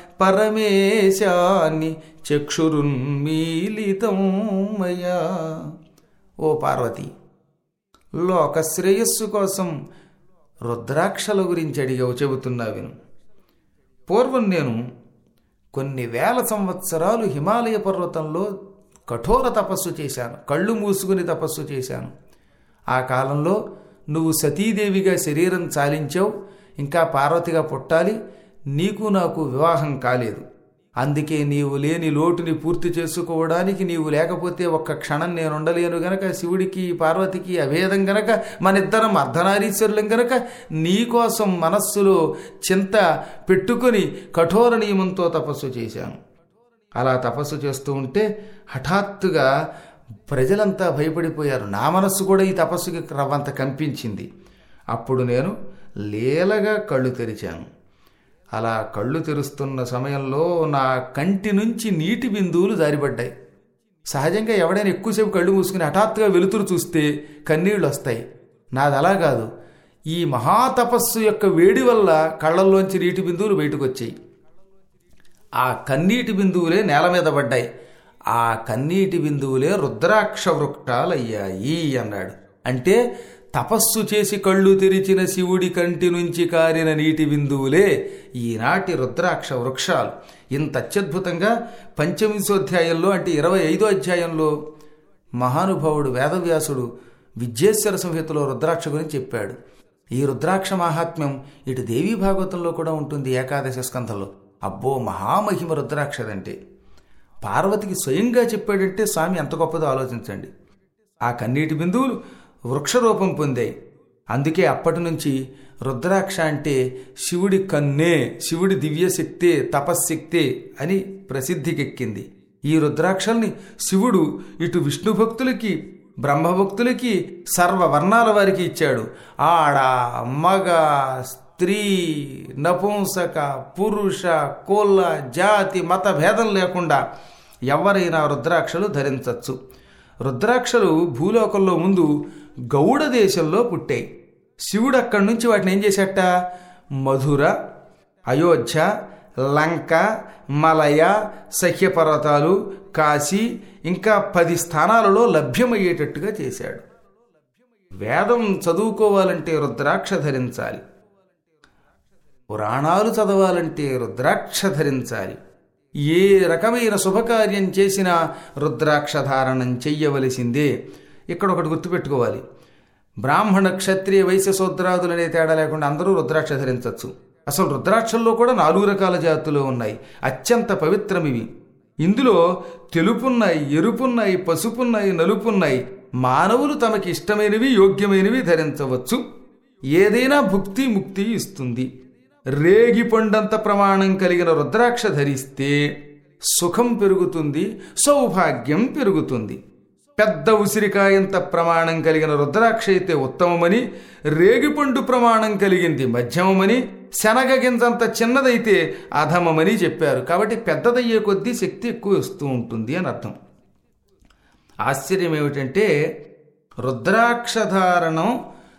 పరమేశాని చక్షురున్మీలితం మయా ఓ పార్వతి లోక శ్రేయస్సు కోసం రుద్రాక్షల గురించి అడిగావు చెబుతున్నా విను పూర్వం నేను కొన్ని వేల సంవత్సరాలు హిమాలయ పర్వతంలో కఠోర తపస్సు చేశాను కళ్ళు మూసుకుని తపస్సు చేశాను ఆ కాలంలో నువ్వు సతీదేవిగా శరీరం చాలించావు ఇంకా పార్వతిగా పుట్టాలి నీకు నాకు వివాహం కాలేదు అందుకే నీవు లేని లోటుని పూర్తి చేసుకోవడానికి నీవు లేకపోతే ఒక్క క్షణం నేను ఉండలేను గనక శివుడికి పార్వతికి అభేదం గనక మనిద్దరం అర్ధనారీశ్వరులం గనక నీకోసం మనస్సులో చింత పెట్టుకొని కఠోర నియమంతో తపస్సు చేశాను అలా తపస్సు చేస్తూ ఉంటే హఠాత్తుగా ప్రజలంతా భయపడిపోయారు నా మనస్సు కూడా ఈ తపస్సుకి రవ్వంత కంపించింది అప్పుడు నేను లీలగా కళ్ళు తెరిచాను అలా కళ్ళు తెరుస్తున్న సమయంలో నా కంటి నుంచి నీటి బిందువులు జారిపడ్డాయి సహజంగా ఎవడైనా ఎక్కువసేపు కళ్ళు మూసుకుని హఠాత్తుగా వెలుతురు చూస్తే కన్నీళ్ళు వస్తాయి నాది అలా కాదు ఈ మహాతపస్సు యొక్క వేడి వల్ల కళ్ళల్లోంచి నీటి బిందువులు బయటకు వచ్చాయి ఆ కన్నీటి బిందువులే నేల మీద పడ్డాయి ఆ కన్నీటి బిందువులే రుద్రాక్ష వృక్షాలయ్యాయి అన్నాడు అంటే తపస్సు చేసి కళ్ళు తెరిచిన శివుడి కంటి నుంచి కారిన నీటి బిందువులే ఈనాటి రుద్రాక్ష వృక్షాలు ఇంత అత్యద్భుతంగా పంచవింశోధ్యాయంలో అంటే ఇరవై ఐదో అధ్యాయంలో మహానుభావుడు వేదవ్యాసుడు విద్యేశ్వర సంహితలో రుద్రాక్ష గురించి చెప్పాడు ఈ రుద్రాక్ష మహాత్మ్యం ఇటు దేవీ భాగవతంలో కూడా ఉంటుంది ఏకాదశ స్కంధంలో అబ్బో మహామహిమ రుద్రాక్షదంటే పార్వతికి స్వయంగా చెప్పాడంటే స్వామి ఎంత గొప్పదో ఆలోచించండి ఆ కన్నీటి బిందువులు వృక్షరూపం పొందాయి అందుకే అప్పటి నుంచి రుద్రాక్ష అంటే శివుడి కన్నే శివుడి దివ్యశక్తే తపశ్శక్తే అని ప్రసిద్ధికెక్కింది ఈ రుద్రాక్షల్ని శివుడు ఇటు విష్ణు భక్తులకి బ్రహ్మభక్తులకి సర్వ వర్ణాల వారికి ఇచ్చాడు ఆడ మగ స్త్రీ నపుంసక పురుష కోళ్ళ జాతి మత భేదం లేకుండా ఎవరైనా రుద్రాక్షలు ధరించవచ్చు రుద్రాక్షలు భూలోకంలో ముందు గౌడ దేశంలో పుట్టాయి శివుడు అక్కడి నుంచి వాటిని ఏం చేశాట మధుర అయోధ్య లంక మలయ సహ్యపర్వతాలు కాశీ ఇంకా పది స్థానాలలో లభ్యమయ్యేటట్టుగా చేశాడు వేదం చదువుకోవాలంటే రుద్రాక్ష ధరించాలి పురాణాలు చదవాలంటే రుద్రాక్ష ధరించాలి ఏ రకమైన శుభకార్యం చేసినా రుద్రాక్ష ధారణం చెయ్యవలసిందే ఇక్కడ ఒకటి గుర్తుపెట్టుకోవాలి బ్రాహ్మణ క్షత్రియ వైశ్య శూద్రాదులు అనే తేడా లేకుండా అందరూ రుద్రాక్ష ధరించవచ్చు అసలు రుద్రాక్షల్లో కూడా నాలుగు రకాల జాతులు ఉన్నాయి అత్యంత పవిత్రమివి ఇందులో తెలుపున్నాయి ఎరుపున్నాయి పసుపున్నాయి నలుపున్నాయి మానవులు తమకి ఇష్టమైనవి యోగ్యమైనవి ధరించవచ్చు ఏదైనా భుక్తి ముక్తి ఇస్తుంది రేగి పండంత ప్రమాణం కలిగిన రుద్రాక్ష ధరిస్తే సుఖం పెరుగుతుంది సౌభాగ్యం పెరుగుతుంది పెద్ద ఉసిరికాయంత ప్రమాణం కలిగిన రుద్రాక్ష అయితే ఉత్తమమని రేగిపండు ప్రమాణం కలిగింది మధ్యమమని శనగ గింజంత చిన్నదైతే అధమమని చెప్పారు కాబట్టి పెద్దదయ్యే కొద్దీ శక్తి ఎక్కువ వస్తూ ఉంటుంది అని అర్థం ఆశ్చర్యం ఏమిటంటే రుద్రాక్షధారణం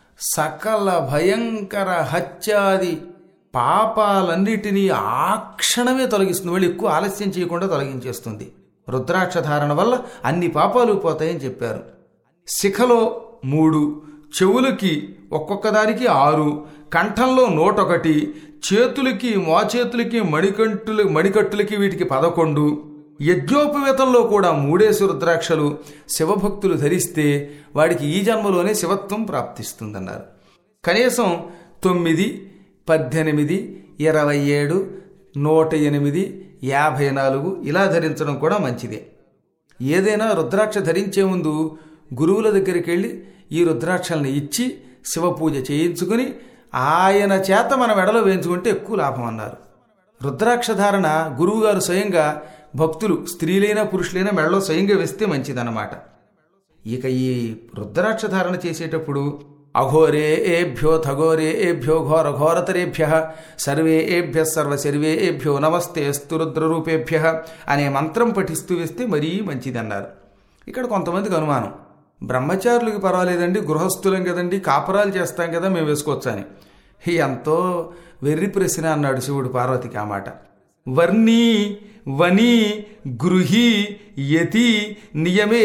సకల భయంకర హత్యాది పాపాలన్నిటినీ ఆ క్షణమే తొలగిస్తుంది మళ్ళీ ఎక్కువ ఆలస్యం చేయకుండా తొలగించేస్తుంది రుద్రాక్ష ధారణ వల్ల అన్ని పాపాలు పోతాయని చెప్పారు శిఖలో మూడు చెవులకి ఒక్కొక్క దానికి ఆరు కంఠంలో నూటొకటి చేతులకి మోచేతులకి మణికంటులు మణికట్టులకి వీటికి పదకొండు యజ్ఞోపవేతంలో కూడా మూడేసి రుద్రాక్షలు శివభక్తులు ధరిస్తే వాడికి ఈ జన్మలోనే శివత్వం ప్రాప్తిస్తుందన్నారు కనీసం తొమ్మిది పద్దెనిమిది ఇరవై ఏడు నూట ఎనిమిది యాభై నాలుగు ఇలా ధరించడం కూడా మంచిదే ఏదైనా రుద్రాక్ష ధరించే ముందు గురువుల దగ్గరికి వెళ్ళి ఈ రుద్రాక్షల్ని ఇచ్చి శివపూజ చేయించుకుని ఆయన చేత మన మెడలో వేయించుకుంటే ఎక్కువ లాభం అన్నారు రుద్రాక్ష ధారణ గురువుగారు స్వయంగా భక్తులు స్త్రీలైనా పురుషులైనా మెడలో స్వయంగా వేస్తే మంచిదన్నమాట ఇక ఈ రుద్రాక్ష ధారణ చేసేటప్పుడు అఘోరే ఏభ్యో థఘోరే ఏభ్యో ఘోర ఘోరతరేభ్య సర్వే ఏభ్య సర్వ సర్వే ఏభ్యో నమస్తే అస్తు రుద్రరూపేభ్య అనే మంత్రం పఠిస్తూ వేస్తే మరీ మంచిది అన్నారు ఇక్కడ కొంతమందికి అనుమానం బ్రహ్మచారులకి పర్వాలేదండి గృహస్థులం కదండి కాపురాలు చేస్తాం కదా మేము వేసుకోవచ్చా అని ఎంతో వెర్రి ప్రశ్న అన్నాడు శివుడు పార్వతికి ఆ మాట వర్ణీ వని గృహి యతి నియమే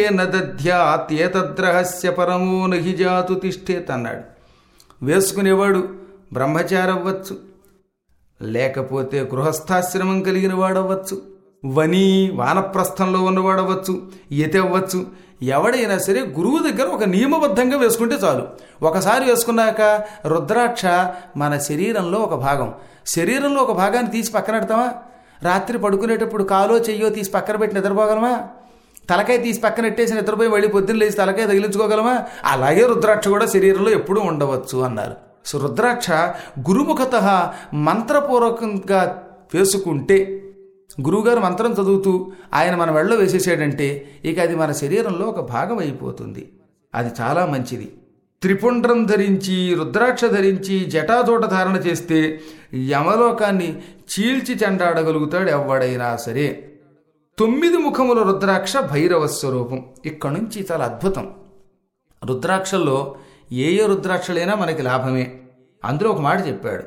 నదధ్యాత్యేతద్రహస్య పరమో నహి జాతు తిష్టేత్ అన్నాడు వేసుకునేవాడు బ్రహ్మచారవ్వచ్చు లేకపోతే గృహస్థాశ్రమం కలిగిన వాడవ్వచ్చు వని వానప్రస్థంలో ఉన్నవాడవచ్చు యతి అవ్వచ్చు ఎవడైనా సరే గురువు దగ్గర ఒక నియమబద్ధంగా వేసుకుంటే చాలు ఒకసారి వేసుకున్నాక రుద్రాక్ష మన శరీరంలో ఒక భాగం శరీరంలో ఒక భాగాన్ని తీసి పక్కన పెడతామా రాత్రి పడుకునేటప్పుడు కాలో చెయ్యో తీసి పక్కన పెట్టి నిద్రపోగలమా తలకాయ తీసి పక్కన పెట్టేసి నిద్రపోయి మళ్ళీ పొద్దున్న లేచి తలకాయ తగిలించుకోగలమా అలాగే రుద్రాక్ష కూడా శరీరంలో ఎప్పుడూ ఉండవచ్చు అన్నారు సో రుద్రాక్ష గురుముఖత మంత్రపూర్వకంగా వేసుకుంటే గురువుగారు మంత్రం చదువుతూ ఆయన మన మెళ్ళలో వేసేసాడంటే ఇక అది మన శరీరంలో ఒక భాగం అయిపోతుంది అది చాలా మంచిది త్రిపుండ్రం ధరించి రుద్రాక్ష ధరించి జటాజోట ధారణ చేస్తే యమలోకాన్ని చీల్చి చెండాడగలుగుతాడు ఎవడైనా సరే తొమ్మిది ముఖముల రుద్రాక్ష భైరవ స్వరూపం ఇక్కడి నుంచి చాలా అద్భుతం రుద్రాక్షల్లో ఏ ఏ రుద్రాక్షలైనా మనకి లాభమే అందులో ఒక మాట చెప్పాడు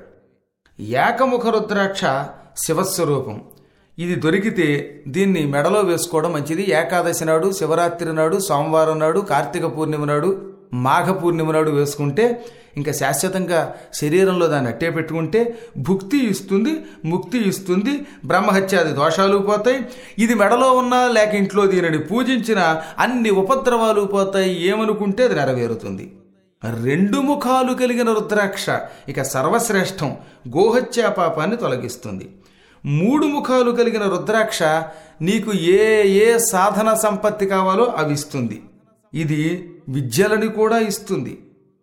ఏకముఖ రుద్రాక్ష శివస్వరూపం ఇది దొరికితే దీన్ని మెడలో వేసుకోవడం మంచిది ఏకాదశి నాడు శివరాత్రి నాడు సోమవారం నాడు కార్తీక పూర్ణిమ నాడు మాఘ పూర్ణిమ నాడు వేసుకుంటే ఇంకా శాశ్వతంగా శరీరంలో దాన్ని అట్టే పెట్టుకుంటే భుక్తి ఇస్తుంది ముక్తి ఇస్తుంది బ్రహ్మహత్యాది దోషాలు పోతాయి ఇది మెడలో ఉన్నా లేక ఇంట్లో దీనిని పూజించిన అన్ని ఉపద్రవాలు పోతాయి ఏమనుకుంటే అది నెరవేరుతుంది రెండు ముఖాలు కలిగిన రుద్రాక్ష ఇక సర్వశ్రేష్టం గోహత్యా పాపాన్ని తొలగిస్తుంది మూడు ముఖాలు కలిగిన రుద్రాక్ష నీకు ఏ ఏ సాధన సంపత్తి కావాలో అవి ఇస్తుంది ఇది విద్యలని కూడా ఇస్తుంది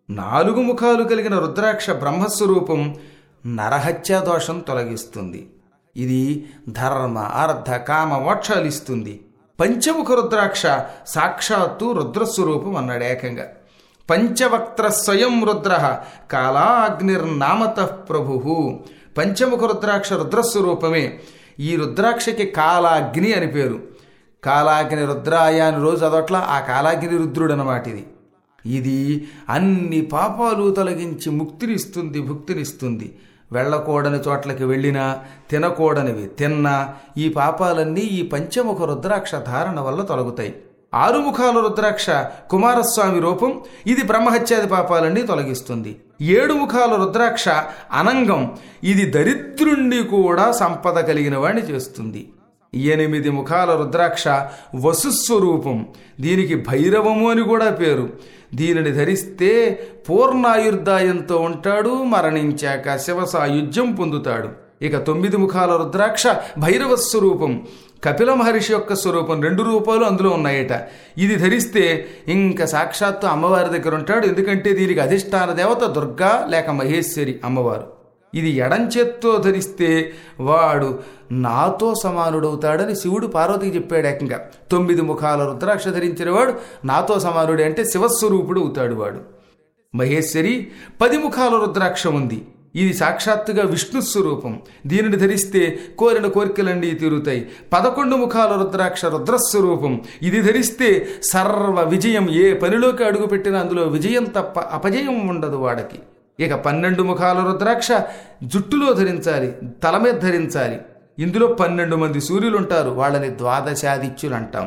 నాలుగు ముఖాలు కలిగిన రుద్రాక్ష బ్రహ్మస్వరూపం నరహత్యా దోషం తొలగిస్తుంది ఇది ధర్మ అర్థ కామ మోక్షాలు ఇస్తుంది పంచముఖ రుద్రాక్ష సాక్షాత్తు రుద్రస్వరూపం అన్నాడు ఏకంగా పంచవక్త్ర స్వయం రుద్ర కాలాగ్నిర్నామత ప్రభు పంచముఖ రుద్రాక్ష రుద్రస్వరూపమే ఈ రుద్రాక్షకి కాలాగ్ని అని పేరు కాలాగ్ని రుద్రాయ అని రోజు అదొట్ల ఆ కాలాగ్ని రుద్రుడు అనమాట ఇది ఇది అన్ని పాపాలు తొలగించి ముక్తినిస్తుంది భుక్తినిస్తుంది వెళ్ళకూడని చోట్లకి వెళ్ళినా తినకూడనివి తిన్నా ఈ పాపాలన్నీ ఈ పంచముఖ రుద్రాక్ష ధారణ వల్ల తొలగుతాయి ఆరు ముఖాల రుద్రాక్ష కుమారస్వామి రూపం ఇది బ్రహ్మహత్యాది పాపాలన్నీ తొలగిస్తుంది ఏడు ముఖాల రుద్రాక్ష అనంగం ఇది దరిద్రుణ్ణి కూడా సంపద కలిగిన వాడిని చేస్తుంది ఎనిమిది ముఖాల రుద్రాక్ష వసుస్వరూపం దీనికి భైరవము అని కూడా పేరు దీనిని ధరిస్తే పూర్ణాయుర్దాయంతో ఉంటాడు మరణించాక శివ సాయుధ్యం పొందుతాడు ఇక తొమ్మిది ముఖాల రుద్రాక్ష భైరవ స్వరూపం కపిల మహర్షి యొక్క స్వరూపం రెండు రూపాలు అందులో ఉన్నాయట ఇది ధరిస్తే ఇంకా సాక్షాత్తు అమ్మవారి దగ్గర ఉంటాడు ఎందుకంటే దీనికి అధిష్టాన దేవత దుర్గా లేక మహేశ్వరి అమ్మవారు ఇది ఎడంచేత్తో ధరిస్తే వాడు నాతో సమానుడవుతాడని శివుడు పార్వతికి చెప్పాడు ఏకంగా తొమ్మిది ముఖాల రుద్రాక్ష ధరించిన వాడు నాతో సమానుడే అంటే శివస్వరూపుడు అవుతాడు వాడు మహేశ్వరి పది ముఖాల రుద్రాక్ష ఉంది ఇది సాక్షాత్తుగా విష్ణు స్వరూపం దీనిని ధరిస్తే కోరిన కోరికలన్నీ తీరుతాయి పదకొండు ముఖాల రుద్రాక్ష రుద్రస్వరూపం ఇది ధరిస్తే సర్వ విజయం ఏ పనిలోకి అడుగుపెట్టినా అందులో విజయం తప్ప అపజయం ఉండదు వాడికి ఇక పన్నెండు ముఖాల రుద్రాక్ష జుట్టులో ధరించాలి తల మీద ధరించాలి ఇందులో పన్నెండు మంది సూర్యులు ఉంటారు వాళ్ళని ద్వాదశాదిత్యులు అంటాం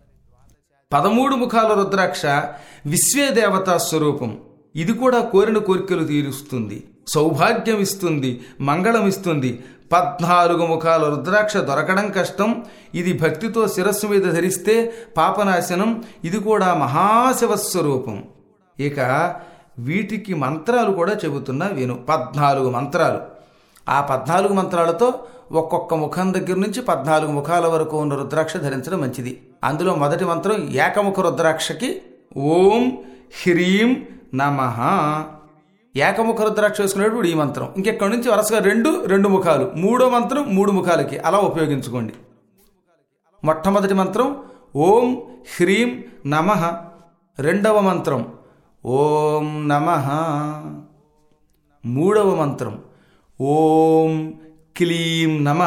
పదమూడు ముఖాల రుద్రాక్ష విశ్వే దేవతా స్వరూపం ఇది కూడా కోరిన కోరికలు తీరుస్తుంది సౌభాగ్యం ఇస్తుంది మంగళం ఇస్తుంది పద్నాలుగు ముఖాల రుద్రాక్ష దొరకడం కష్టం ఇది భక్తితో శిరస్సు మీద ధరిస్తే పాపనాశనం ఇది కూడా మహాశివస్వరూపం ఇక వీటికి మంత్రాలు కూడా చెబుతున్నా విను పద్నాలుగు మంత్రాలు ఆ పద్నాలుగు మంత్రాలతో ఒక్కొక్క ముఖం దగ్గర నుంచి పద్నాలుగు ముఖాల వరకు ఉన్న రుద్రాక్ష ధరించడం మంచిది అందులో మొదటి మంత్రం ఏకముఖ రుద్రాక్షకి ఓం హ్రీం నమ ఏకముఖ రుద్రాక్ష వేసుకునేటప్పుడు ఈ మంత్రం ఇంకెక్కడి నుంచి వరుసగా రెండు రెండు ముఖాలు మూడో మంత్రం మూడు ముఖాలకి అలా ఉపయోగించుకోండి మొట్టమొదటి మంత్రం ఓం హ్రీం నమ రెండవ మంత్రం ఓం నమ మూడవ మంత్రం ఓం క్లీం నమ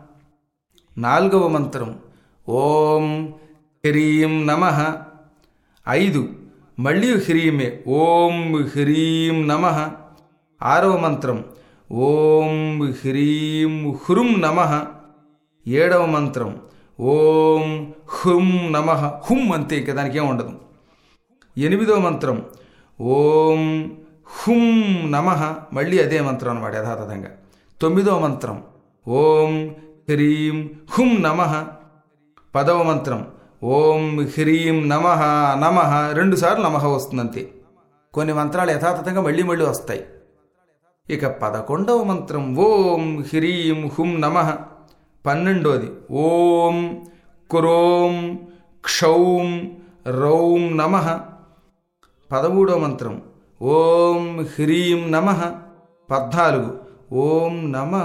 నాలుగవ మంత్రం ఓం హ్రీం నమ ఐదు మళ్ళీ హ్రీమే ఓం హ్రీం నమ ఆరవ మంత్రం ఓం హ్రీం హృం నమ ఏడవ మంత్రం ఓం హుం నమ హుం అంతే ఇక దానికి ఏం ఉండదు ఎనిమిదవ మంత్రం ఓం హుం నమ మళ్ళీ అదే మంత్రం అనమాట యథాతథంగా తొమ్మిదవ మంత్రం ఓం హ్రీం హుం నమ పదవ మంత్రం ఓం హ్రీం నమ నమ రెండుసార్లు నమః వస్తుందంతే కొన్ని మంత్రాలు యథాతథంగా మళ్ళీ మళ్ళీ వస్తాయి ఇక పదకొండవ మంత్రం ఓం హ్రీం హుం నమ పన్నెండోది ఓం క్రోం క్షౌం రౌం నమ పదమూడవ మంత్రం ఓం హ్రీం నమ పద్నాలుగు ఓం నమ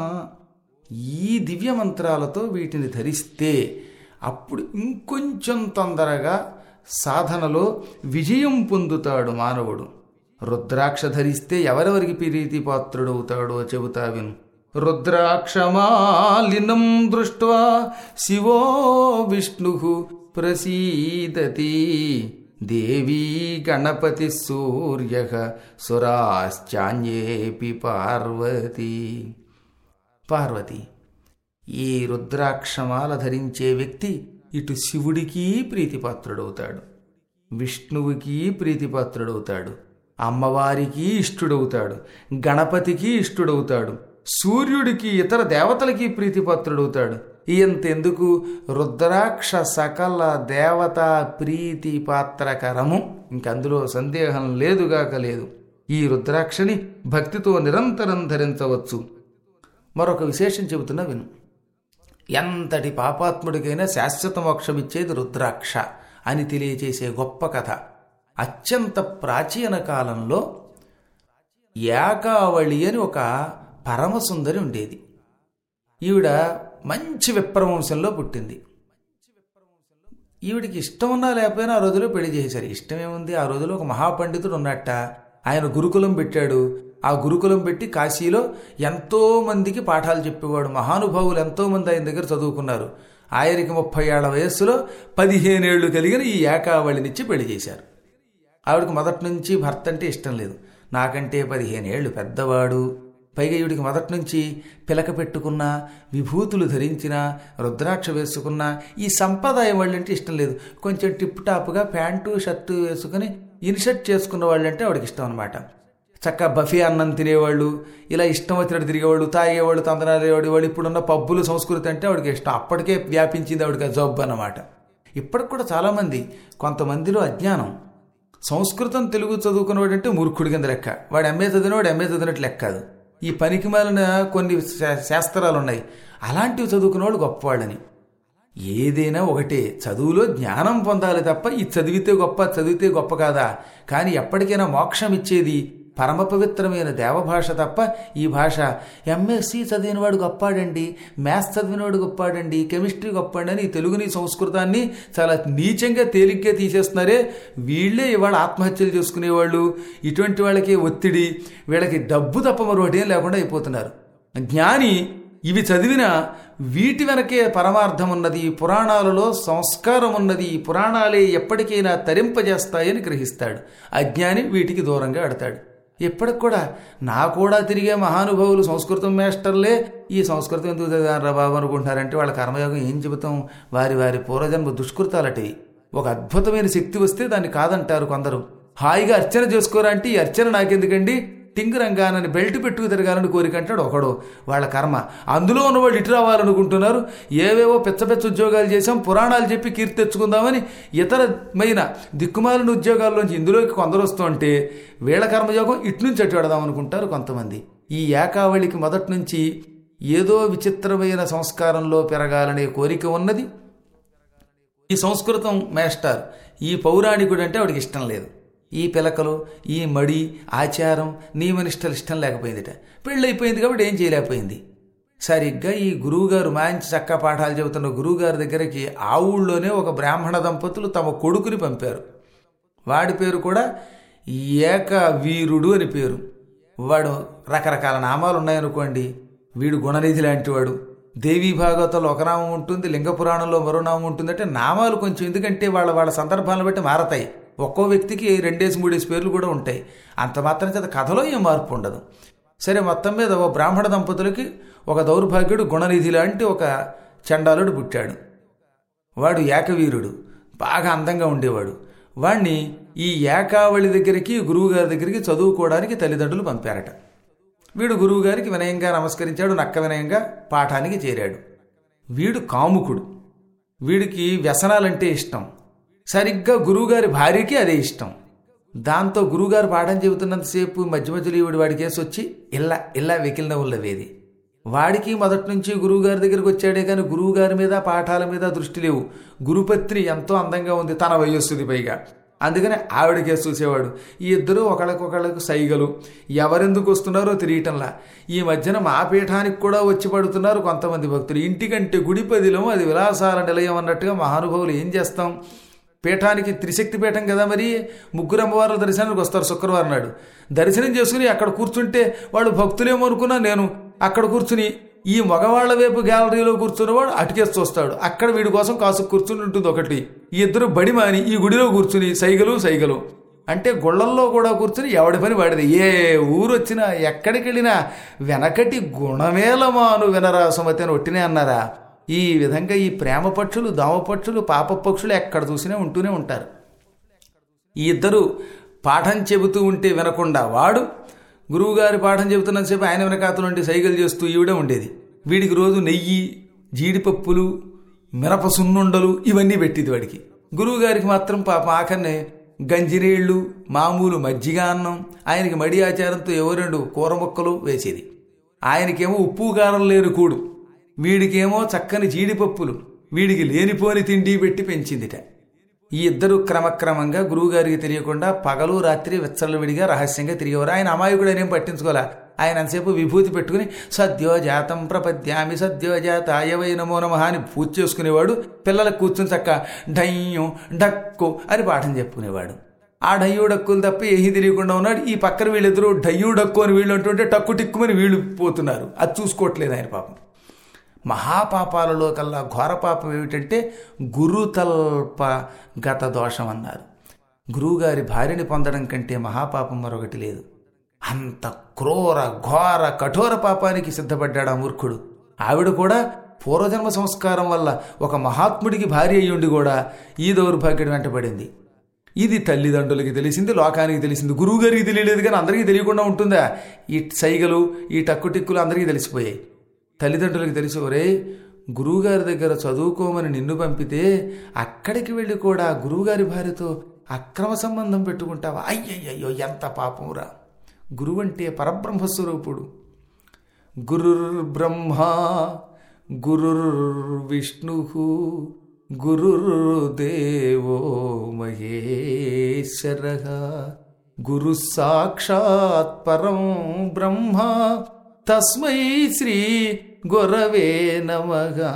ఈ దివ్య మంత్రాలతో వీటిని ధరిస్తే అప్పుడు ఇంకొంచెం తొందరగా సాధనలో విజయం పొందుతాడు మానవుడు రుద్రాక్ష ధరిస్తే ఎవరెవరికి ప్రీతి పాత్రుడవుతాడో చెబుతా విను రుద్రాక్షమాలినం దృష్ట్వా శివో విష్ణు ప్రసీదతి దేవీ గణపతి సూర్య సురాశ్చాన్యేపి పార్వతి పార్వతి ఈ రుద్రాక్షమాల ధరించే వ్యక్తి ఇటు శివుడికి ప్రీతిపాత్రుడవుతాడు విష్ణువుకి ప్రీతిపాత్రుడవుతాడు అమ్మవారికి ఇష్టుడవుతాడు గణపతికి ఇష్టుడవుతాడు సూర్యుడికి ఇతర దేవతలకి ప్రీతిపాత్రుడవుతాడు ఇంతెందుకు రుద్రాక్ష సకల దేవత ప్రీతి పాత్రకరము ఇంకందులో సందేహం లేదుగాక లేదు ఈ రుద్రాక్షని భక్తితో నిరంతరం ధరించవచ్చు మరొక విశేషం చెబుతున్నా విను ఎంతటి పాపాత్ముడికైనా శాశ్వత మోక్షమిచ్చేది రుద్రాక్ష అని తెలియచేసే గొప్ప కథ అత్యంత ప్రాచీన కాలంలో ఏకావళి అని ఒక పరమసుందరి ఉండేది ఈవిడ మంచి విప్రవంశంలో పుట్టింది ఈవిడికి ఇష్టం ఉన్నా లేకపోయినా ఆ రోజులో పెళ్లి చేశారు ఇష్టమేముంది ఆ రోజులో ఒక మహాపండితుడు ఉన్నట్ట ఆయన గురుకులం పెట్టాడు ఆ గురుకులం పెట్టి కాశీలో ఎంతో మందికి పాఠాలు చెప్పేవాడు మహానుభావులు ఎంతో మంది ఆయన దగ్గర చదువుకున్నారు ఆయనకి ముప్పై ఏళ్ల వయస్సులో పదిహేనేళ్లు కలిగిన ఈ ఏకావళినిచ్చి పెళ్లి చేశారు ఆవిడకి మొదటి నుంచి భర్త అంటే ఇష్టం లేదు నాకంటే పదిహేను ఏళ్ళు పెద్దవాడు పైగా ఈవిడికి మొదటి నుంచి పిలక పెట్టుకున్న విభూతులు ధరించిన రుద్రాక్ష వేసుకున్న ఈ సంప్రదాయం వాళ్ళంటే ఇష్టం లేదు కొంచెం టిప్ టాప్గా ప్యాంటు షర్టు వేసుకుని ఇన్షర్ట్ చేసుకున్న వాళ్ళంటే ఆవిడకి ఇష్టం అనమాట చక్క బఫే అన్నం తినేవాళ్ళు ఇలా ఇష్టం వచ్చినట్టు తిరిగేవాళ్ళు తాగేవాళ్ళు తందనాలేవాడు వాళ్ళు ఇప్పుడున్న పబ్బులు సంస్కృతి అంటే ఆవిడకి ఇష్టం అప్పటికే వ్యాపించింది ఆవిడకి ఆ జబ్బు అన్నమాట ఇప్పటికి కూడా చాలామంది కొంతమందిలో అజ్ఞానం సంస్కృతం తెలుగు చదువుకున్నవాడు అంటే మూర్ఖుడి కింద లెక్క వాడు ఎంఏ చదివినవాడు ఎంఏ చదివినట్టు లెక్క కాదు ఈ పనికి మాలిన కొన్ని శా- శాస్త్రాలు ఉన్నాయి అలాంటివి చదువుకున్నవాడు గొప్పవాళ్ళని ఏదైనా ఒకటే చదువులో జ్ఞానం పొందాలి తప్ప ఇది చదివితే గొప్ప చదివితే గొప్ప కాదా కానీ ఎప్పటికైనా మోక్షం ఇచ్చేది పరమ పవిత్రమైన దేవభాష తప్ప ఈ భాష ఎంఎస్సి చదివినవాడు గొప్పాడండి మ్యాథ్స్ చదివినవాడు గొప్పాడండి కెమిస్ట్రీ గొప్పాడని ఈ తెలుగుని సంస్కృతాన్ని చాలా నీచంగా తేలిగ్గా తీసేస్తున్నారే వీళ్ళే ఇవాళ ఆత్మహత్యలు చేసుకునేవాళ్ళు ఇటువంటి వాళ్ళకి ఒత్తిడి వీళ్ళకి డబ్బు తప్ప మరొకటి ఏం లేకుండా అయిపోతున్నారు జ్ఞాని ఇవి చదివిన వీటి వెనకే పరమార్థం ఉన్నది ఈ పురాణాలలో సంస్కారం ఉన్నది ఈ పురాణాలే ఎప్పటికైనా తరింపజేస్తాయని గ్రహిస్తాడు అజ్ఞాని వీటికి దూరంగా ఆడతాడు ఇప్పటికి కూడా నా కూడా తిరిగే మహానుభావులు సంస్కృతం మాస్టర్లే ఈ సంస్కృతం ఎందుకు చదివారా బాబు అనుకుంటున్నారంటే వాళ్ళ కర్మయోగం ఏం చెబుతాం వారి వారి పూర్వజన్మ దుష్కృతాలటివి ఒక అద్భుతమైన శక్తి వస్తే దాన్ని కాదంటారు కొందరు హాయిగా అర్చన చేసుకోరా అంటే ఈ అర్చన నాకెందుకండి టింగ్ రంగానని బెల్ట్ పెట్టుకు తిరగాలని కోరిక అంటాడు ఒకడు వాళ్ళ కర్మ అందులో ఉన్న వాళ్ళు ఇటు రావాలనుకుంటున్నారు ఏవేవో పెచ్చ పెచ్చ ఉద్యోగాలు చేశాం పురాణాలు చెప్పి కీర్తి తెచ్చుకుందామని ఇతరమైన దిక్కుమాలిన ఉద్యోగాల్లోంచి ఇందులోకి కొందరు వస్తుంటే వీళ్ళ కర్మయోగం ఇటు నుంచి అటు పెడదాం అనుకుంటారు కొంతమంది ఈ ఏకావళికి మొదటి నుంచి ఏదో విచిత్రమైన సంస్కారంలో పెరగాలనే కోరిక ఉన్నది ఈ సంస్కృతం మాస్టర్ ఈ పౌరాణికుడు అంటే వాడికి ఇష్టం లేదు ఈ పిలకలు ఈ మడి ఆచారం నియమనిష్టలు ఇష్టం లేకపోయిందిట పెళ్ళైపోయింది కాబట్టి ఏం చేయలేకపోయింది సరిగ్గా ఈ గురువుగారు మంచి చక్క పాఠాలు చెబుతున్న గురువుగారి దగ్గరికి ఆ ఊళ్ళోనే ఒక బ్రాహ్మణ దంపతులు తమ కొడుకుని పంపారు వాడి పేరు కూడా ఏక వీరుడు అని పేరు వాడు రకరకాల నామాలు ఉన్నాయనుకోండి వీడు గుణనిధి లాంటివాడు దేవీ భాగవతంలో ఒక నామం ఉంటుంది లింగ పురాణంలో మరో నామం ఉంటుంది అంటే నామాలు కొంచెం ఎందుకంటే వాళ్ళ వాళ్ళ సందర్భాలను బట్టి మారతాయి ఒక్కో వ్యక్తికి రెండేసి మూడేసి పేర్లు కూడా ఉంటాయి అంత మాత్రం చేత కథలో ఏం మార్పు ఉండదు సరే మొత్తం మీద ఓ బ్రాహ్మణ దంపతులకి ఒక దౌర్భాగ్యుడు గుణనిధి లాంటి ఒక చండాలుడు పుట్టాడు వాడు ఏకవీరుడు బాగా అందంగా ఉండేవాడు వాణ్ణి ఈ ఏకావళి దగ్గరికి గురువుగారి దగ్గరికి చదువుకోవడానికి తల్లిదండ్రులు పంపారట వీడు గురువుగారికి వినయంగా నమస్కరించాడు నక్క వినయంగా పాఠానికి చేరాడు వీడు కాముకుడు వీడికి వ్యసనాలంటే ఇష్టం సరిగ్గా గురువుగారి భార్యకి అదే ఇష్టం దాంతో గురువుగారు పాఠం చెబుతున్నంతసేపు మధ్య మధ్యలో ఈవిడ వాడి కేసు వచ్చి ఇల్లా ఇల్లా వెకిలిన ఉల్లవేది వాడికి మొదటి నుంచి గురువుగారి దగ్గరికి వచ్చాడే కానీ గురువుగారి మీద పాఠాల మీద దృష్టి లేవు గురుపత్రి ఎంతో అందంగా ఉంది తన వయస్సుది పైగా అందుకని ఆవిడ కేసు చూసేవాడు ఈ ఇద్దరు ఒకళ్ళకొకళ్ళకు సైగలు ఎవరెందుకు వస్తున్నారో తెలియటంలా ఈ మధ్యన మా పీఠానికి కూడా వచ్చి పడుతున్నారు కొంతమంది భక్తులు ఇంటికంటే గుడి పదిలం అది విలాసాల నిలయం అన్నట్టుగా మహానుభావులు ఏం చేస్తాం పీఠానికి త్రిశక్తి పీఠం కదా మరి ముగ్గురు అమ్మవార్ల దర్శనానికి వస్తారు శుక్రవారం నాడు దర్శనం చేసుకుని అక్కడ కూర్చుంటే వాళ్ళు భక్తులేమో అనుకున్నా నేను అక్కడ కూర్చుని ఈ మగవాళ్ల వైపు గ్యాలరీలో కూర్చున్నవాడు అటుకేసి చూస్తాడు అక్కడ వీడి కోసం కాసు కూర్చుని ఉంటుంది ఒకటి ఈ ఇద్దరు బడి మాని ఈ గుడిలో కూర్చుని సైగలు సైగలు అంటే గుళ్ళల్లో కూడా కూర్చుని ఎవడి పని వాడిది ఏ ఊరు వచ్చినా ఎక్కడికి వెళ్ళినా వెనకటి గుణమేలమాను వినరా సుమతి అని ఒట్టినే అన్నారా ఈ విధంగా ఈ ప్రేమ పక్షులు దోమ పక్షులు పాప పక్షులు ఎక్కడ చూసినా ఉంటూనే ఉంటారు ఈ ఇద్దరు పాఠం చెబుతూ ఉంటే వినకుండా వాడు గురువుగారి పాఠం చెబుతున్నంతసేపు ఆయన వెనకాతలు ఉండి సైకిల్ చేస్తూ ఈవిడే ఉండేది వీడికి రోజు నెయ్యి జీడిపప్పులు మినప సున్నుండలు ఇవన్నీ పెట్టేది వాడికి గురువుగారికి మాత్రం పాప ఆఖరిని గంజినీళ్లు మామూలు మజ్జిగ అన్నం ఆయనకి మడి ఆచారంతో ఎవరు రెండు కూర ముక్కలు వేసేది ఆయనకేమో ఉప్పు కారం లేని కూడు వీడికేమో చక్కని జీడిపప్పులు వీడికి లేనిపోని తిండి పెట్టి పెంచిందిట ఈ ఇద్దరు క్రమక్రమంగా గురువుగారికి తెలియకుండా పగలు రాత్రి విచ్చలవిడిగా రహస్యంగా తిరిగేవారు ఆయన అమాయకుడు అనేం పట్టించుకోలే ఆయన అంతసేపు విభూతి పెట్టుకుని సద్యో జాతం ప్రపద్యామి సద్యో జాతాయ వై నమో నమః అని పూజ చేసుకునేవాడు పిల్లలకు కూర్చుని చక్క డయ్యం డక్కు అని పాఠం చెప్పుకునేవాడు ఆ డయ్యూ డక్కులు తప్ప ఏమీ తెలియకుండా ఉన్నాడు ఈ పక్కన వీళ్ళిద్దరూ డయ్యూ డక్కు అని వీళ్ళు అంటుంటే టక్కు టిక్కుమని వీళ్ళు పోతున్నారు అది చూసుకోవట్లేదు ఆయన పాపం మహాపాపాలలో కల్లా ఘోర పాపం ఏమిటంటే గురుతల్ప గత దోషం అన్నారు గురువుగారి భార్యని పొందడం కంటే మహాపాపం మరొకటి లేదు అంత క్రూర ఘోర కఠోర పాపానికి సిద్ధపడ్డాడు ఆ మూర్ఖుడు ఆవిడ కూడా పూర్వజన్మ సంస్కారం వల్ల ఒక మహాత్ముడికి భార్య అయ్యుండి కూడా ఈ దౌర్భాగ్యం వెంటబడింది ఇది తల్లిదండ్రులకి తెలిసింది లోకానికి తెలిసింది గురువుగారికి తెలియలేదు కానీ అందరికీ తెలియకుండా ఉంటుందా ఈ సైగలు ఈ టక్కుటిక్కులు అందరికీ తెలిసిపోయాయి తల్లిదండ్రులకు తెలిసి ఒరే గురువుగారి దగ్గర చదువుకోమని నిన్ను పంపితే అక్కడికి వెళ్ళి కూడా గురువుగారి భార్యతో అక్రమ సంబంధం పెట్టుకుంటావా అయ్యయ్యో ఎంత పాపంరా గురువు అంటే పరబ్రహ్మస్వరూపుడు గురుర్బ్రహ్మ గురుర్విష్ణు గురుర్దేవో మహేశ్వర గురు సాక్షాత్ పరం బ్రహ్మ తస్మై శ్రీ గురవే నమగా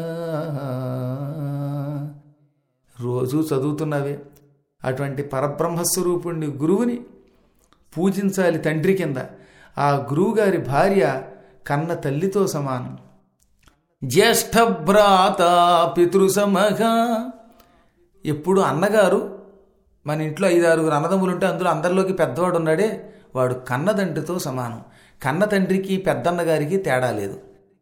రోజు చదువుతున్నవే అటువంటి పరబ్రహ్మస్వరూపుణ్ణి గురువుని పూజించాలి తండ్రి కింద ఆ గురువుగారి భార్య కన్న తల్లితో సమానం జ్యేష్ఠ భ్రాత పితృసమగా ఎప్పుడు అన్నగారు మన ఇంట్లో ఐదారుగురు అన్నదమ్ములు ఉంటే అందులో అందరిలోకి పెద్దవాడు ఉన్నాడే వాడు కన్నదండ్రితో సమానం కన్న తండ్రికి పెద్దన్నగారికి తేడా లేదు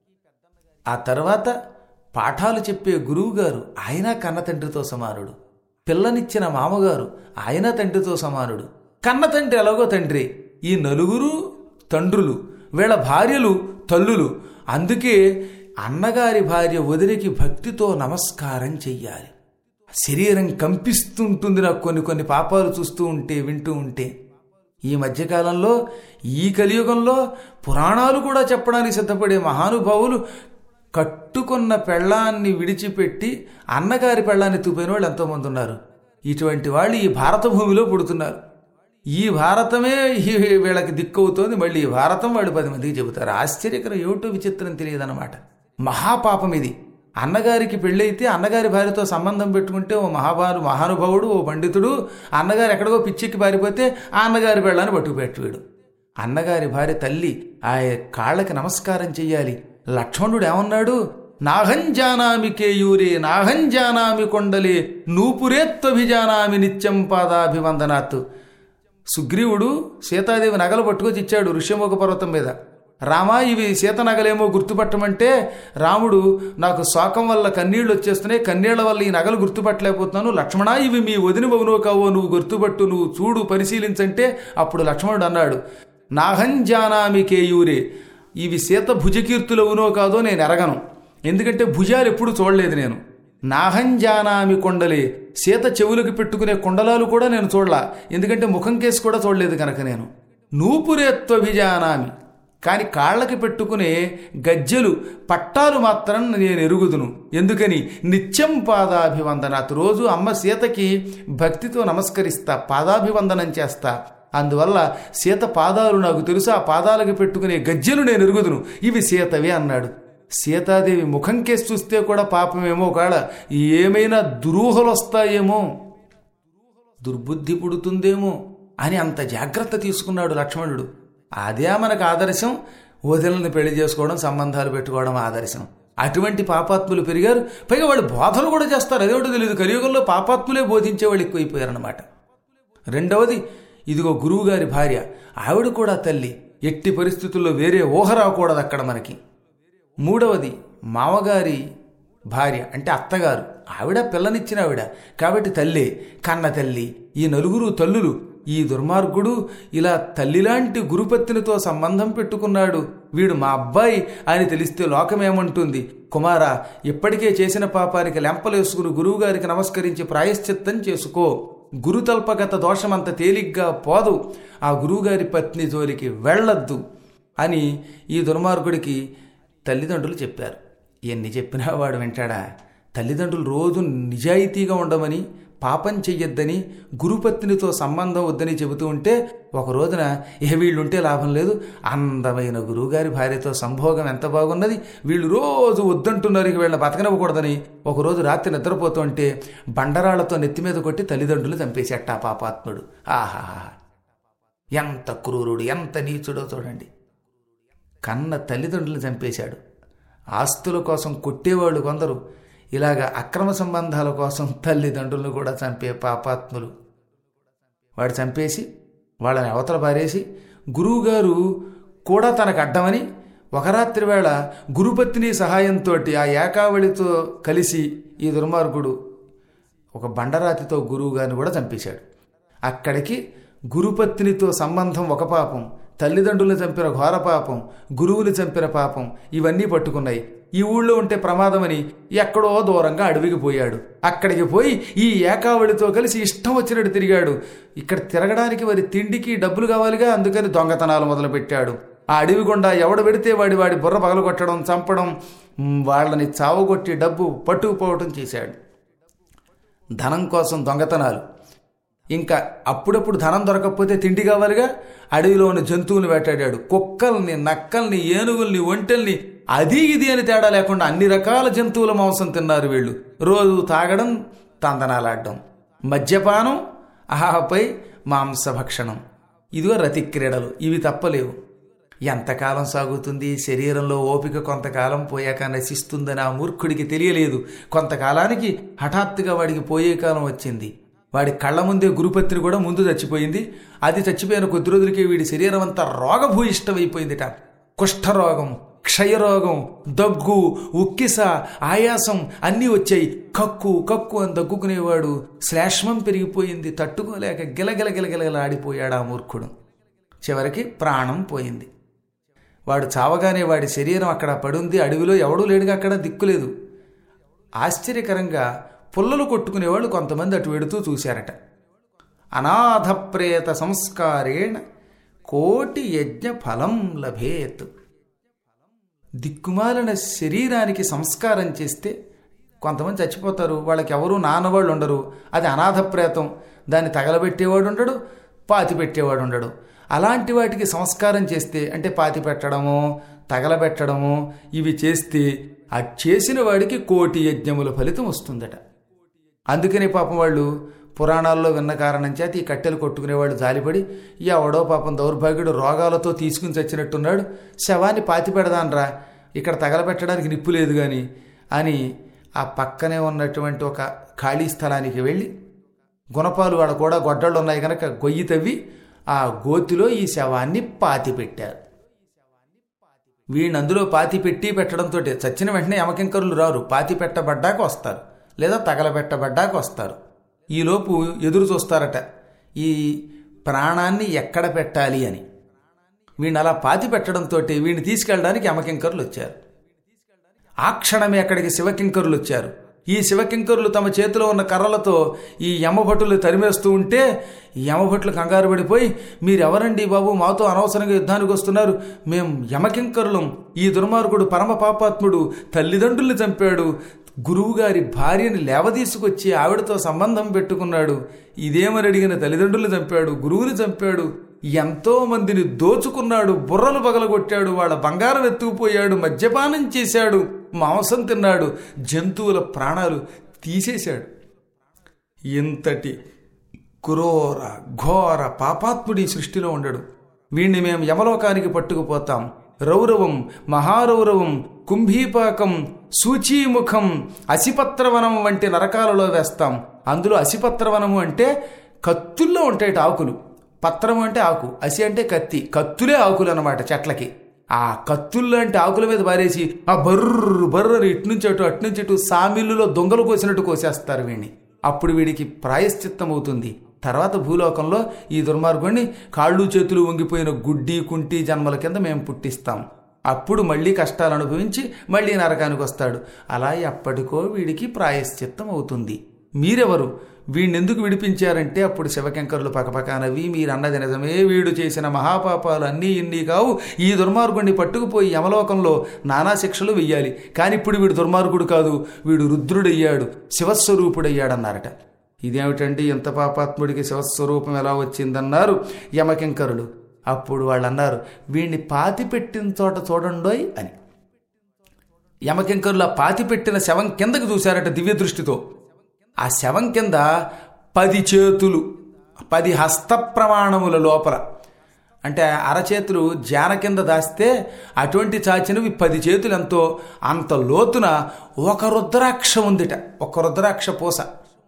ఆ తర్వాత పాఠాలు చెప్పే గురువుగారు ఆయన కన్న తండ్రితో సమానుడు పిల్లనిచ్చిన మామగారు ఆయన తండ్రితో సమానుడు కన్న తండ్రి ఎలాగో తండ్రి ఈ నలుగురు తండ్రులు వీళ్ళ భార్యలు తల్లులు అందుకే అన్నగారి భార్య వదిలికి భక్తితో నమస్కారం చెయ్యాలి శరీరం కంపిస్తుంటుంది నాకు కొన్ని కొన్ని పాపాలు చూస్తూ ఉంటే వింటూ ఉంటే ఈ మధ్యకాలంలో ఈ కలియుగంలో పురాణాలు కూడా చెప్పడానికి సిద్ధపడే మహానుభావులు కట్టుకున్న పెళ్ళాన్ని విడిచిపెట్టి అన్నగారి పెళ్ళాన్ని తూపోయిన వాళ్ళు ఎంతోమంది ఉన్నారు ఇటువంటి వాళ్ళు ఈ భారత భూమిలో పుడుతున్నారు ఈ భారతమే ఈ వీళ్ళకి దిక్కవుతోంది మళ్ళీ ఈ భారతం వాళ్ళు పది మందికి చెబుతారు ఆశ్చర్యకరం ఏమిటో విచిత్రం తెలియదన్నమాట మహాపాపం ఇది అన్నగారికి పెళ్ళైతే అన్నగారి భార్యతో సంబంధం పెట్టుకుంటే ఓ మహాభాను మహానుభావుడు ఓ పండితుడు అన్నగారు ఎక్కడికో పిచ్చికి పారిపోతే ఆ అన్నగారి పెళ్ళాన్ని పట్టుకుపెట్టువాడు అన్నగారి భార్య తల్లి ఆ కాళ్ళకి నమస్కారం చెయ్యాలి లక్ష్మణుడు ఏమన్నాడు నాహంజానామి కేయూరే నాహంజానామి కొండలే నూపురేత్వభిజానామి నిత్యం పాదాభివందనాత్ సుగ్రీవుడు సీతాదేవి నగలు పట్టుకొచ్చి ఇచ్చాడు ఋష్యముఖ పర్వతం మీద రామా ఇవి సీత నగలేమో గుర్తుపట్టమంటే రాముడు నాకు శోకం వల్ల కన్నీళ్లు వచ్చేస్తున్నాయి కన్నీళ్ల వల్ల ఈ నగలు గుర్తుపట్టలేకపోతున్నాను లక్ష్మణ ఇవి మీ వదిన బవునో కావో నువ్వు గుర్తుపట్టు నువ్వు చూడు పరిశీలించంటే అప్పుడు లక్ష్మణుడు అన్నాడు నాహంజానామి కేయూరే ఇవి సీత భుజకీర్తులవునో కాదో నేను ఎరగను ఎందుకంటే భుజాలు ఎప్పుడు చూడలేదు నేను నాహంజానామి కొండలే సీత చెవులకు పెట్టుకునే కొండలాలు కూడా నేను చూడలా ఎందుకంటే ముఖం కేసు కూడా చూడలేదు కనుక నేను నూపురేత్వభిజానామి కానీ కాళ్ళకి పెట్టుకునే గజ్జెలు పట్టాలు మాత్రం నేను ఎరుగుదును ఎందుకని నిత్యం పాదాభివందనాత్ రోజు అమ్మ సీతకి భక్తితో నమస్కరిస్తా పాదాభివందనం చేస్తా అందువల్ల సీత పాదాలు నాకు తెలుసు ఆ పాదాలకి పెట్టుకునే గజ్జెలు నేను ఎరుగుదును ఇవి సీతవే అన్నాడు సీతాదేవి ముఖం కేసి చూస్తే కూడా పాపమేమో కాడ ఏమైనా దురూహలు వస్తాయేమో దుర్బుద్ధి పుడుతుందేమో అని అంత జాగ్రత్త తీసుకున్నాడు లక్ష్మణుడు అదే మనకు ఆదర్శం వదిలిని పెళ్లి చేసుకోవడం సంబంధాలు పెట్టుకోవడం ఆదర్శం అటువంటి పాపాత్ములు పెరిగారు పైగా వాళ్ళు బోధలు కూడా చేస్తారు అదేమిటో తెలియదు కలియుగంలో పాపాత్ములే బోధించే వాళ్ళు ఎక్కువైపోయారన్నమాట రెండవది ఇదిగో గురువుగారి భార్య ఆవిడ కూడా తల్లి ఎట్టి పరిస్థితుల్లో వేరే ఊహ రాకూడదు అక్కడ మనకి మూడవది మామగారి భార్య అంటే అత్తగారు ఆవిడ పిల్లనిచ్చిన ఆవిడ కాబట్టి తల్లి కన్న తల్లి ఈ నలుగురు తల్లులు ఈ దుర్మార్గుడు ఇలా తల్లిలాంటి గురుపత్నితో సంబంధం పెట్టుకున్నాడు వీడు మా అబ్బాయి అని తెలిస్తే లోకమేమంటుంది కుమారా ఇప్పటికే చేసిన పాపానికి లెంపలేసుకుని గురువుగారికి నమస్కరించి ప్రాయశ్చిత్తం చేసుకో గురుతల్పగత దోషమంత తేలిగ్గా పోదు ఆ గురువుగారి పత్ని జోలికి వెళ్ళొద్దు అని ఈ దుర్మార్గుడికి తల్లిదండ్రులు చెప్పారు ఎన్ని చెప్పినా వాడు వింటాడా తల్లిదండ్రులు రోజు నిజాయితీగా ఉండమని పాపం చెయ్యొద్దని గురుపత్నితో సంబంధం వద్దని చెబుతూ ఉంటే ఒక రోజున ఏ వీళ్ళుంటే లాభం లేదు అందమైన గురువుగారి భార్యతో సంభోగం ఎంత బాగున్నది వీళ్ళు రోజు వద్దంటున్నారు ఇక వీళ్ళ బతకనివ్వకూడదని ఒకరోజు రాత్రి నిద్రపోతుంటే బండరాళ్లతో నెత్తి మీద కొట్టి తల్లిదండ్రులు చంపేసేట ఆ పాపాత్ముడు ఆహాహా ఎంత క్రూరుడు ఎంత నీచుడో చూడండి కన్న తల్లిదండ్రులు చంపేశాడు ఆస్తుల కోసం కొట్టేవాళ్ళు కొందరు ఇలాగ అక్రమ సంబంధాల కోసం తల్లిదండ్రులను కూడా చంపే పాపాత్ములు వాడు చంపేసి వాళ్ళని అవతల పారేసి గురువుగారు కూడా తనకు అడ్డమని ఒక రాత్రి వేళ గురుపత్ని సహాయంతో ఆ ఏకావళితో కలిసి ఈ దుర్మార్గుడు ఒక బండరాతితో గురువు గారిని కూడా చంపేశాడు అక్కడికి గురుపత్నితో సంబంధం ఒక పాపం తల్లిదండ్రులను చంపిన ఘోర పాపం గురువుని చంపిన పాపం ఇవన్నీ పట్టుకున్నాయి ఈ ఊళ్ళో ఉంటే ప్రమాదమని ఎక్కడో దూరంగా అడవికి పోయాడు అక్కడికి పోయి ఈ ఏకావళితో కలిసి ఇష్టం వచ్చినట్టు తిరిగాడు ఇక్కడ తిరగడానికి వారి తిండికి డబ్బులు కావాలిగా అందుకని దొంగతనాలు మొదలుపెట్టాడు ఆ అడవి గుండా ఎవడు పెడితే వాడి వాడి బుర్ర పగలగొట్టడం చంపడం మ్, వాళ్ళని చావగొట్టి డబ్బు పట్టుకుపోవటం చేశాడు ధనం కోసం దొంగతనాలు ఇంకా అప్పుడప్పుడు ధనం దొరకకపోతే తిండి కావాలిగా అడవిలో ఉన్న జంతువులు వేటాడాడు కుక్కల్ని నక్కల్ని ఏనుగుల్ని ఒంటెల్ని అది ఇది అని తేడా లేకుండా అన్ని రకాల జంతువుల మాంసం తిన్నారు వీళ్ళు రోజు తాగడం తందనాలాడడం మద్యపానం ఆహాపై మాంసభక్షణం ఇదిగో రతి క్రీడలు ఇవి తప్పలేవు ఎంతకాలం సాగుతుంది శరీరంలో ఓపిక కొంతకాలం పోయాక నశిస్తుందని ఆ మూర్ఖుడికి తెలియలేదు కొంతకాలానికి హఠాత్తుగా వాడికి పోయే కాలం వచ్చింది వాడి కళ్ళ ముందే గురుపత్రి కూడా ముందు చచ్చిపోయింది అది చచ్చిపోయిన కొద్ది రోజులకి వీడి శరీరం అంతా రోగభూయిష్టమైపోయిందిట కుష్ఠరోగం క్షయరోగం దగ్గు ఉక్కిస ఆయాసం అన్నీ వచ్చాయి కక్కు కక్కు అని దగ్గుకునేవాడు శ్లేష్మం పెరిగిపోయింది తట్టుకోలేక గిలగిల గిలగిల ఆడిపోయాడు ఆ మూర్ఖుడు చివరికి ప్రాణం పోయింది వాడు చావగానే వాడి శరీరం అక్కడ పడుంది అడవిలో ఎవడూ లేడుగా అక్కడ దిక్కులేదు ఆశ్చర్యకరంగా పుల్లలు కొట్టుకునేవాళ్ళు కొంతమంది అటు వెడుతూ చూశారట అనాథప్రేత సంస్కారేణ కోటి యజ్ఞ ఫలం లభేత్ దిక్కుమాలిన శరీరానికి సంస్కారం చేస్తే కొంతమంది చచ్చిపోతారు వాళ్ళకి ఎవరు నాన్నవాళ్ళు ఉండరు అది అనాథ ప్రేతం దాన్ని తగలబెట్టేవాడు ఉండడు పాతి పెట్టేవాడు ఉండడు అలాంటి వాటికి సంస్కారం చేస్తే అంటే పాతి పెట్టడము తగలబెట్టడము ఇవి చేస్తే ఆ చేసిన వాడికి కోటి యజ్ఞముల ఫలితం వస్తుందట అందుకని పాపం వాళ్ళు పురాణాల్లో విన్న కారణం చేత ఈ కట్టెలు కొట్టుకునేవాళ్ళు జాలిపడి ఎవడో పాపం దౌర్భాగ్యుడు రోగాలతో తీసుకుని చచ్చినట్టున్నాడు శవాన్ని పాతి పెడదాన్రా ఇక్కడ తగలబెట్టడానికి నిప్పు లేదు కానీ అని ఆ పక్కనే ఉన్నటువంటి ఒక ఖాళీ స్థలానికి వెళ్ళి గుణపాలు వాడ కూడా గొడ్డళ్ళు ఉన్నాయి కనుక గొయ్యి తవ్వి ఆ గోతిలో ఈ శవాన్ని పాతి పెట్టారు వీడిని అందులో పాతి పెట్టి పెట్టడంతో చచ్చిన వెంటనే యమకింకరులు రారు పాతి పెట్టబడ్డాక వస్తారు లేదా తగలబెట్టబడ్డాక వస్తారు ఈలోపు ఎదురు చూస్తారట ఈ ప్రాణాన్ని ఎక్కడ పెట్టాలి అని వీడిని అలా పాతి పెట్టడంతో వీడిని తీసుకెళ్ళడానికి యమకింకరులు వచ్చారు ఆ క్షణమే అక్కడికి శివకింకరులు వచ్చారు ఈ శివకింకరులు తమ చేతిలో ఉన్న కర్రలతో ఈ యమభటులు తరిమేస్తూ ఉంటే ఈ యమభటులు కంగారు పడిపోయి మీరెవరండి బాబు మాతో అనవసరంగా యుద్ధానికి వస్తున్నారు మేం యమకింకరులం ఈ దుర్మార్గుడు పరమ పాపాత్ముడు తల్లిదండ్రుల్ని చంపాడు గురువుగారి భార్యని లేవదీసుకొచ్చి ఆవిడతో సంబంధం పెట్టుకున్నాడు ఇదేమని అడిగిన తల్లిదండ్రులు చంపాడు గురువుని చంపాడు ఎంతో మందిని దోచుకున్నాడు బుర్రలు పగలగొట్టాడు వాళ్ళ బంగారం ఎత్తుకుపోయాడు మద్యపానం చేశాడు మాంసం తిన్నాడు జంతువుల ప్రాణాలు తీసేశాడు ఇంతటి క్రూర ఘోర పాపాత్ముడి సృష్టిలో ఉండడు వీణ్ణి మేము యమలోకానికి పట్టుకుపోతాం రౌరవం మహారౌరవం కుంభీపాకం సూచీముఖం అసిపత్రవనం వంటి నరకాలలో వేస్తాం అందులో అసిపత్రవనము అంటే కత్తుల్లో ఉంటాయి ఆకులు పత్రము అంటే ఆకు అసి అంటే కత్తి కత్తులే ఆకులు అన్నమాట చెట్లకి ఆ కత్తుల్లాంటి ఆకుల మీద పారేసి ఆ బర్రు బర్రని ఇటు నుంచి అటు అటు నుంచి ఇటు సామిల్లులో దొంగలు కోసినట్టు కోసేస్తారు వీడిని అప్పుడు వీడికి ప్రాయశ్చిత్తం అవుతుంది తర్వాత భూలోకంలో ఈ దుర్మార్గుడిని కాళ్ళు చేతులు వంగిపోయిన గుడ్డి కుంటి జన్మల కింద మేము పుట్టిస్తాం అప్పుడు మళ్ళీ కష్టాలు అనుభవించి మళ్ళీ నరకానికి వస్తాడు అలా ఎప్పటికో వీడికి ప్రాయశ్చిత్తం అవుతుంది మీరెవరు వీణ్ణెందుకు విడిపించారంటే అప్పుడు శివకెంకరులు పకపకానవి మీరన్నది నిజమే వీడు చేసిన మహాపాపాలు అన్నీ ఇన్ని కావు ఈ దుర్మార్గుడిని పట్టుకుపోయి యమలోకంలో నానా శిక్షలు వెయ్యాలి కానీ ఇప్పుడు వీడు దుర్మార్గుడు కాదు వీడు రుద్రుడయ్యాడు శివస్వరూపుడయ్యాడన్నారట ఇదేమిటండి ఇంత పాపాత్ముడికి శివస్వరూపం ఎలా వచ్చిందన్నారు యమకింకరులు అప్పుడు వాళ్ళు అన్నారు వీడిని పాతి పెట్టిన చోట చూడండోయ్ అని యమకింకరులు ఆ పాతి పెట్టిన శవం కిందకు చూశారట దివ్య దృష్టితో ఆ శవం కింద పది చేతులు పది హస్త ప్రమాణముల లోపల అంటే అరచేతులు జాన కింద దాస్తే అటువంటి చాచినవి పది చేతులు ఎంతో అంత లోతున ఒక రుద్రాక్ష ఉందిట ఒక రుద్రాక్ష పూస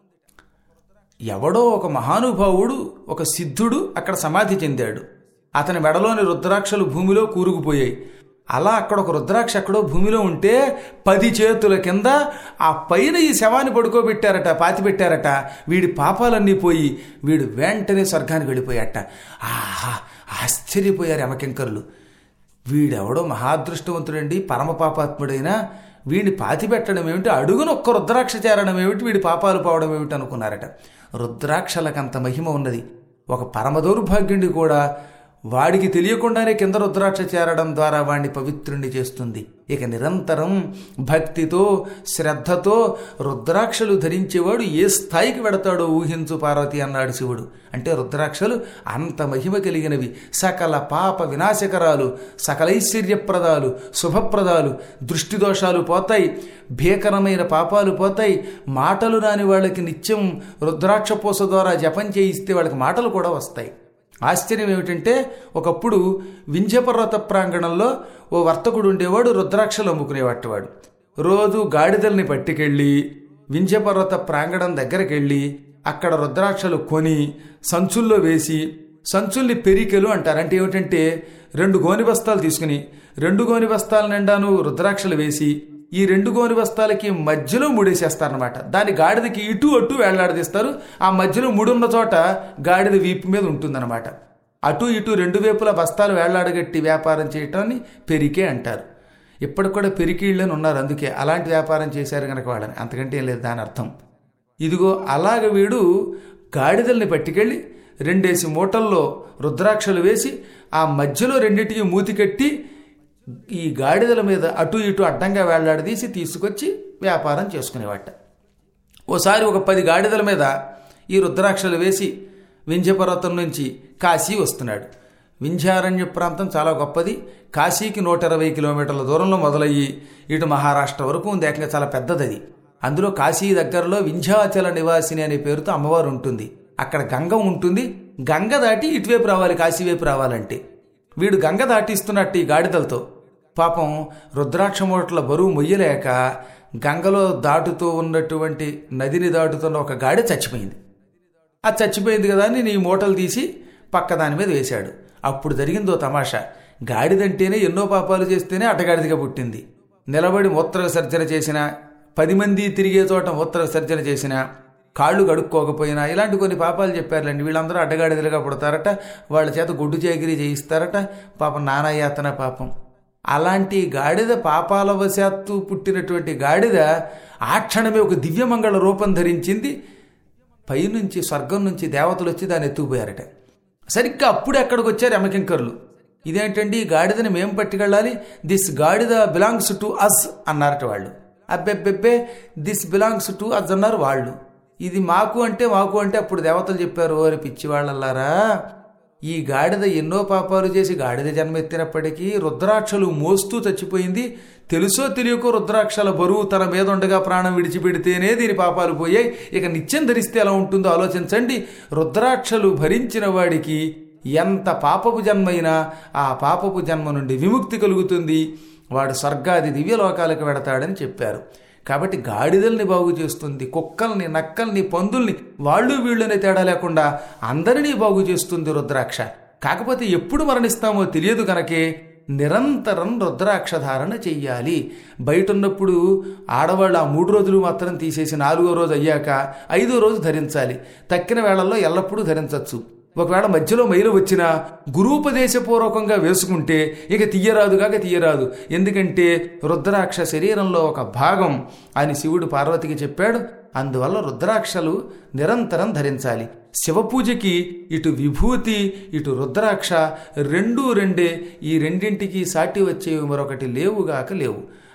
ఎవడో ఒక మహానుభావుడు ఒక సిద్ధుడు అక్కడ సమాధి చెందాడు అతని మెడలోని రుద్రాక్షలు భూమిలో కూరుకుపోయాయి అలా అక్కడ ఒక రుద్రాక్ష ఎక్కడో భూమిలో ఉంటే పది చేతుల కింద ఆ పైన ఈ శవాన్ని పడుకోబెట్టారట పాతి పెట్టారట వీడి పాపాలన్నీ పోయి వీడు వెంటనే స్వర్గానికి వెళ్ళిపోయాట ఆహా ఆశ్చర్యపోయారు యమకింకరులు వీడెవడో మహాదృష్టవంతుడండి పరమ పాపాత్ముడైనా వీడిని పాతి పెట్టడం ఏమిటి అడుగున ఒక్క రుద్రాక్ష చేరడం ఏమిటి వీడి పాపాలు పోవడం ఏమిటి అనుకున్నారట రుద్రాక్షలకంత మహిమ ఉన్నది ఒక పరమ దౌర్భాగ్యుడి కూడా వాడికి తెలియకుండానే కింద రుద్రాక్ష చేరడం ద్వారా వాడిని పవిత్రుణ్ణి చేస్తుంది ఇక నిరంతరం భక్తితో శ్రద్ధతో రుద్రాక్షలు ధరించేవాడు ఏ స్థాయికి వెడతాడో ఊహించు పార్వతి అన్నాడు శివుడు అంటే రుద్రాక్షలు అంత మహిమ కలిగినవి సకల పాప వినాశకరాలు సకలైశ్వర్యప్రదాలు శుభప్రదాలు దృష్టి దోషాలు పోతాయి భీకరమైన పాపాలు పోతాయి మాటలు రాని వాళ్ళకి నిత్యం రుద్రాక్ష పూస ద్వారా జపం చేయిస్తే వాళ్ళకి మాటలు కూడా వస్తాయి ఆశ్చర్యం ఏమిటంటే ఒకప్పుడు వింధ్యపర్వత ప్రాంగణంలో ఓ వర్తకుడు ఉండేవాడు రుద్రాక్షలు అమ్ముకునేవాటివాడు రోజు గాడిదల్ని పట్టుకెళ్ళి వింధ్యపర్వత ప్రాంగణం దగ్గరికి వెళ్ళి అక్కడ రుద్రాక్షలు కొని సంచుల్లో వేసి సంచుల్ని పెరికెలు అంటారు అంటే ఏమిటంటే రెండు గోని బస్తాలు తీసుకుని రెండు గోని బస్తాల నిండాను రుద్రాక్షలు వేసి ఈ రెండు గోని బస్తాలకి మధ్యలో ముడేసేస్తారనమాట దాని గాడిదకి ఇటు అటు వేళ్లాడదీస్తారు ఆ మధ్యలో ముడున్న చోట గాడిద వీపు మీద ఉంటుందన్నమాట అటు ఇటు రెండు వైపుల బస్తాలు వేళ్లాడగట్టి వ్యాపారం చేయటాన్ని పెరికే అంటారు ఇప్పటికి కూడా పెరికీళ్ళని ఉన్నారు అందుకే అలాంటి వ్యాపారం చేశారు కనుక వాళ్ళని అంతకంటే ఏం లేదు దాని అర్థం ఇదిగో అలాగ వీడు గాడిదల్ని పట్టుకెళ్ళి రెండేసి మూటల్లో రుద్రాక్షలు వేసి ఆ మధ్యలో రెండింటికి మూతి కట్టి ఈ గాడిదల మీద అటు ఇటు అడ్డంగా వేళ్లాడదీసి తీసుకొచ్చి వ్యాపారం చేసుకునేవాట ఓసారి ఒక పది గాడిదల మీద ఈ రుద్రాక్షలు వేసి వింధ్యపర్వతం నుంచి కాశీ వస్తున్నాడు వింధ్యారణ్య ప్రాంతం చాలా గొప్పది కాశీకి నూట ఇరవై కిలోమీటర్ల దూరంలో మొదలయ్యి ఇటు మహారాష్ట్ర వరకు ఉంది ఏకంగా చాలా పెద్దది అది అందులో కాశీ దగ్గరలో వింధ్యాచల నివాసిని అనే పేరుతో అమ్మవారు ఉంటుంది అక్కడ గంగ ఉంటుంది గంగ దాటి ఇటువైపు రావాలి కాశీ వైపు రావాలంటే వీడు గంగ దాటిస్తున్నట్టు ఈ గాడిదలతో పాపం రుద్రాక్ష మూటల బరువు మొయ్యలేక గంగలో దాటుతూ ఉన్నటువంటి నదిని దాటుతున్న ఒక గాడి చచ్చిపోయింది అది చచ్చిపోయింది కదా అని నీ మూటలు తీసి పక్క దాని మీద వేశాడు అప్పుడు జరిగిందో తమాషా గాడిదంటేనే ఎన్నో పాపాలు చేస్తేనే అడ్డగాడిదిగా పుట్టింది నిలబడి మూత్ర విసర్జన చేసిన పది మంది తిరిగే చోట మూత్ర విసర్జన చేసిన కాళ్ళు కడుక్కోకపోయినా ఇలాంటి కొన్ని పాపాలు చెప్పారులేండి వీళ్ళందరూ అడ్డగాడిదలుగా పుడతారట వాళ్ళ చేత గుడ్డు చేగిరి చేయిస్తారట పాపం నానాయాతన పాపం అలాంటి గాడిద పాపాల వశాత్తు పుట్టినటువంటి గాడిద ఆ క్షణమే ఒక దివ్యమంగళ రూపం ధరించింది పైనుంచి స్వర్గం నుంచి దేవతలు వచ్చి దాన్ని ఎత్తుకుపోయారట సరిగ్గా అప్పుడు ఎక్కడికి వచ్చారు యమకింకర్లు ఇదేంటండి ఈ గాడిదని మేము పట్టుకెళ్ళాలి దిస్ గాడిద బిలాంగ్స్ టు అస్ అన్నారట వాళ్ళు అబ్బెబ్బెబ్బే దిస్ బిలాంగ్స్ టు అస్ అన్నారు వాళ్ళు ఇది మాకు అంటే మాకు అంటే అప్పుడు దేవతలు చెప్పారు ఓరి పిచ్చి వాళ్ళల్లారా ఈ గాడిద ఎన్నో పాపాలు చేసి గాడిద జన్మెత్తినప్పటికీ రుద్రాక్షలు మోస్తూ చచ్చిపోయింది తెలుసో తెలియకో రుద్రాక్షల బరువు తన మీద ఉండగా ప్రాణం విడిచిపెడితేనే దీని పాపాలు పోయాయి ఇక నిత్యం ధరిస్తే ఎలా ఉంటుందో ఆలోచించండి రుద్రాక్షలు భరించిన వాడికి ఎంత పాపపు జన్మైనా ఆ పాపపు జన్మ నుండి విముక్తి కలుగుతుంది వాడు స్వర్గాది దివ్యలోకాలకు వెడతాడని చెప్పారు కాబట్టి గాడిదల్ని బాగు చేస్తుంది కుక్కల్ని నక్కల్ని పందుల్ని వాళ్ళు వీళ్ళని తేడా లేకుండా అందరినీ బాగు చేస్తుంది రుద్రాక్ష కాకపోతే ఎప్పుడు మరణిస్తామో తెలియదు కనుకే నిరంతరం రుద్రాక్ష ధారణ చెయ్యాలి బయట ఉన్నప్పుడు ఆడవాళ్ళు ఆ మూడు రోజులు మాత్రం తీసేసి నాలుగో రోజు అయ్యాక ఐదో రోజు ధరించాలి తక్కిన వేళల్లో ఎల్లప్పుడూ ధరించవచ్చు ఒకవేళ మధ్యలో మైలు వచ్చినా గురూపదేశపూర్వకంగా వేసుకుంటే ఇక తీయరాదుగాక తీయరాదు ఎందుకంటే రుద్రాక్ష శరీరంలో ఒక భాగం అని శివుడు పార్వతికి చెప్పాడు అందువల్ల రుద్రాక్షలు నిరంతరం ధరించాలి శివపూజకి ఇటు విభూతి ఇటు రుద్రాక్ష రెండూ రెండే ఈ రెండింటికి సాటి వచ్చేవి మరొకటి లేవుగాక లేవు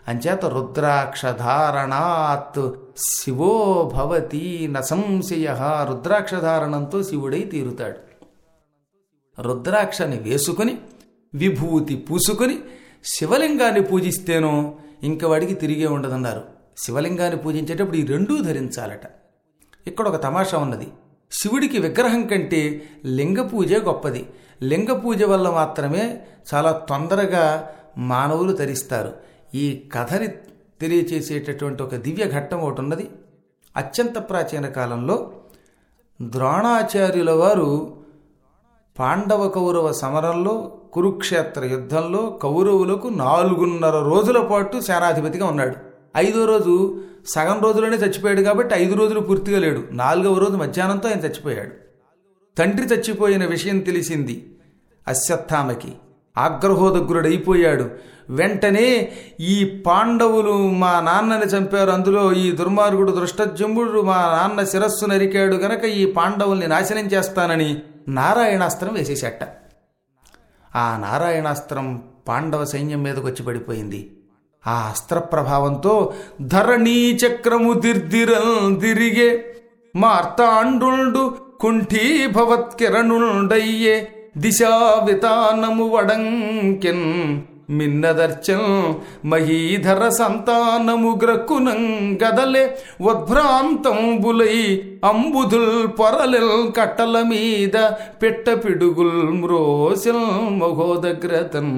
అంచేత రుద్రాక్షధారణాత్ శివో భవతి న సంశయ రుద్రాక్షధారణంతో శివుడై తీరుతాడు రుద్రాక్షని వేసుకుని విభూతి పూసుకుని శివలింగాన్ని పూజిస్తేనో ఇంక వాడికి తిరిగే ఉండదన్నారు శివలింగాన్ని పూజించేటప్పుడు ఈ రెండూ ధరించాలట ఇక్కడ ఒక తమాషా ఉన్నది శివుడికి విగ్రహం కంటే లింగ పూజే గొప్పది లింగ పూజ వల్ల మాత్రమే చాలా తొందరగా మానవులు తరిస్తారు ఈ కథని తెలియచేసేటటువంటి ఒక దివ్య ఘట్టం ఒకటి ఉన్నది అత్యంత ప్రాచీన కాలంలో ద్రోణాచార్యుల వారు పాండవ కౌరవ సమరంలో కురుక్షేత్ర యుద్ధంలో కౌరవులకు నాలుగున్నర రోజుల పాటు సేనాధిపతిగా ఉన్నాడు ఐదో రోజు సగం రోజులోనే చచ్చిపోయాడు కాబట్టి ఐదు రోజులు పూర్తిగా లేడు నాలుగవ రోజు మధ్యాహ్నంతో ఆయన చచ్చిపోయాడు తండ్రి చచ్చిపోయిన విషయం తెలిసింది అశ్వత్థామకి ఆగ్రహోదగ్రుడైపోయాడు వెంటనే ఈ పాండవులు మా నాన్నని చంపారు అందులో ఈ దుర్మార్గుడు దృష్టజంబుడు మా నాన్న శిరస్సు నరికాడు గనక ఈ పాండవుల్ని నాశనం చేస్తానని నారాయణాస్త్రం వేసేసేట ఆ నారాయణాస్త్రం పాండవ సైన్యం మీదకి వచ్చి పడిపోయింది ఆ అస్త్ర ప్రభావంతో ధరణీ చక్రము దిర్దిరం తిరిగే మార్తాండు కుంఠీభవత్కిరణుండయ్యే దిశా వితానము వడంకెన్ మిన్నదర్చన్ మహీధర సంతానము గ్రక్కునం గదలే ఉద్భ్రాంతంబులై అంబుధుల్ పొరలెల్ కట్టల మీద పెట్ట పిడుగుల్ మ్రోసిల్ మహోదగ్రతన్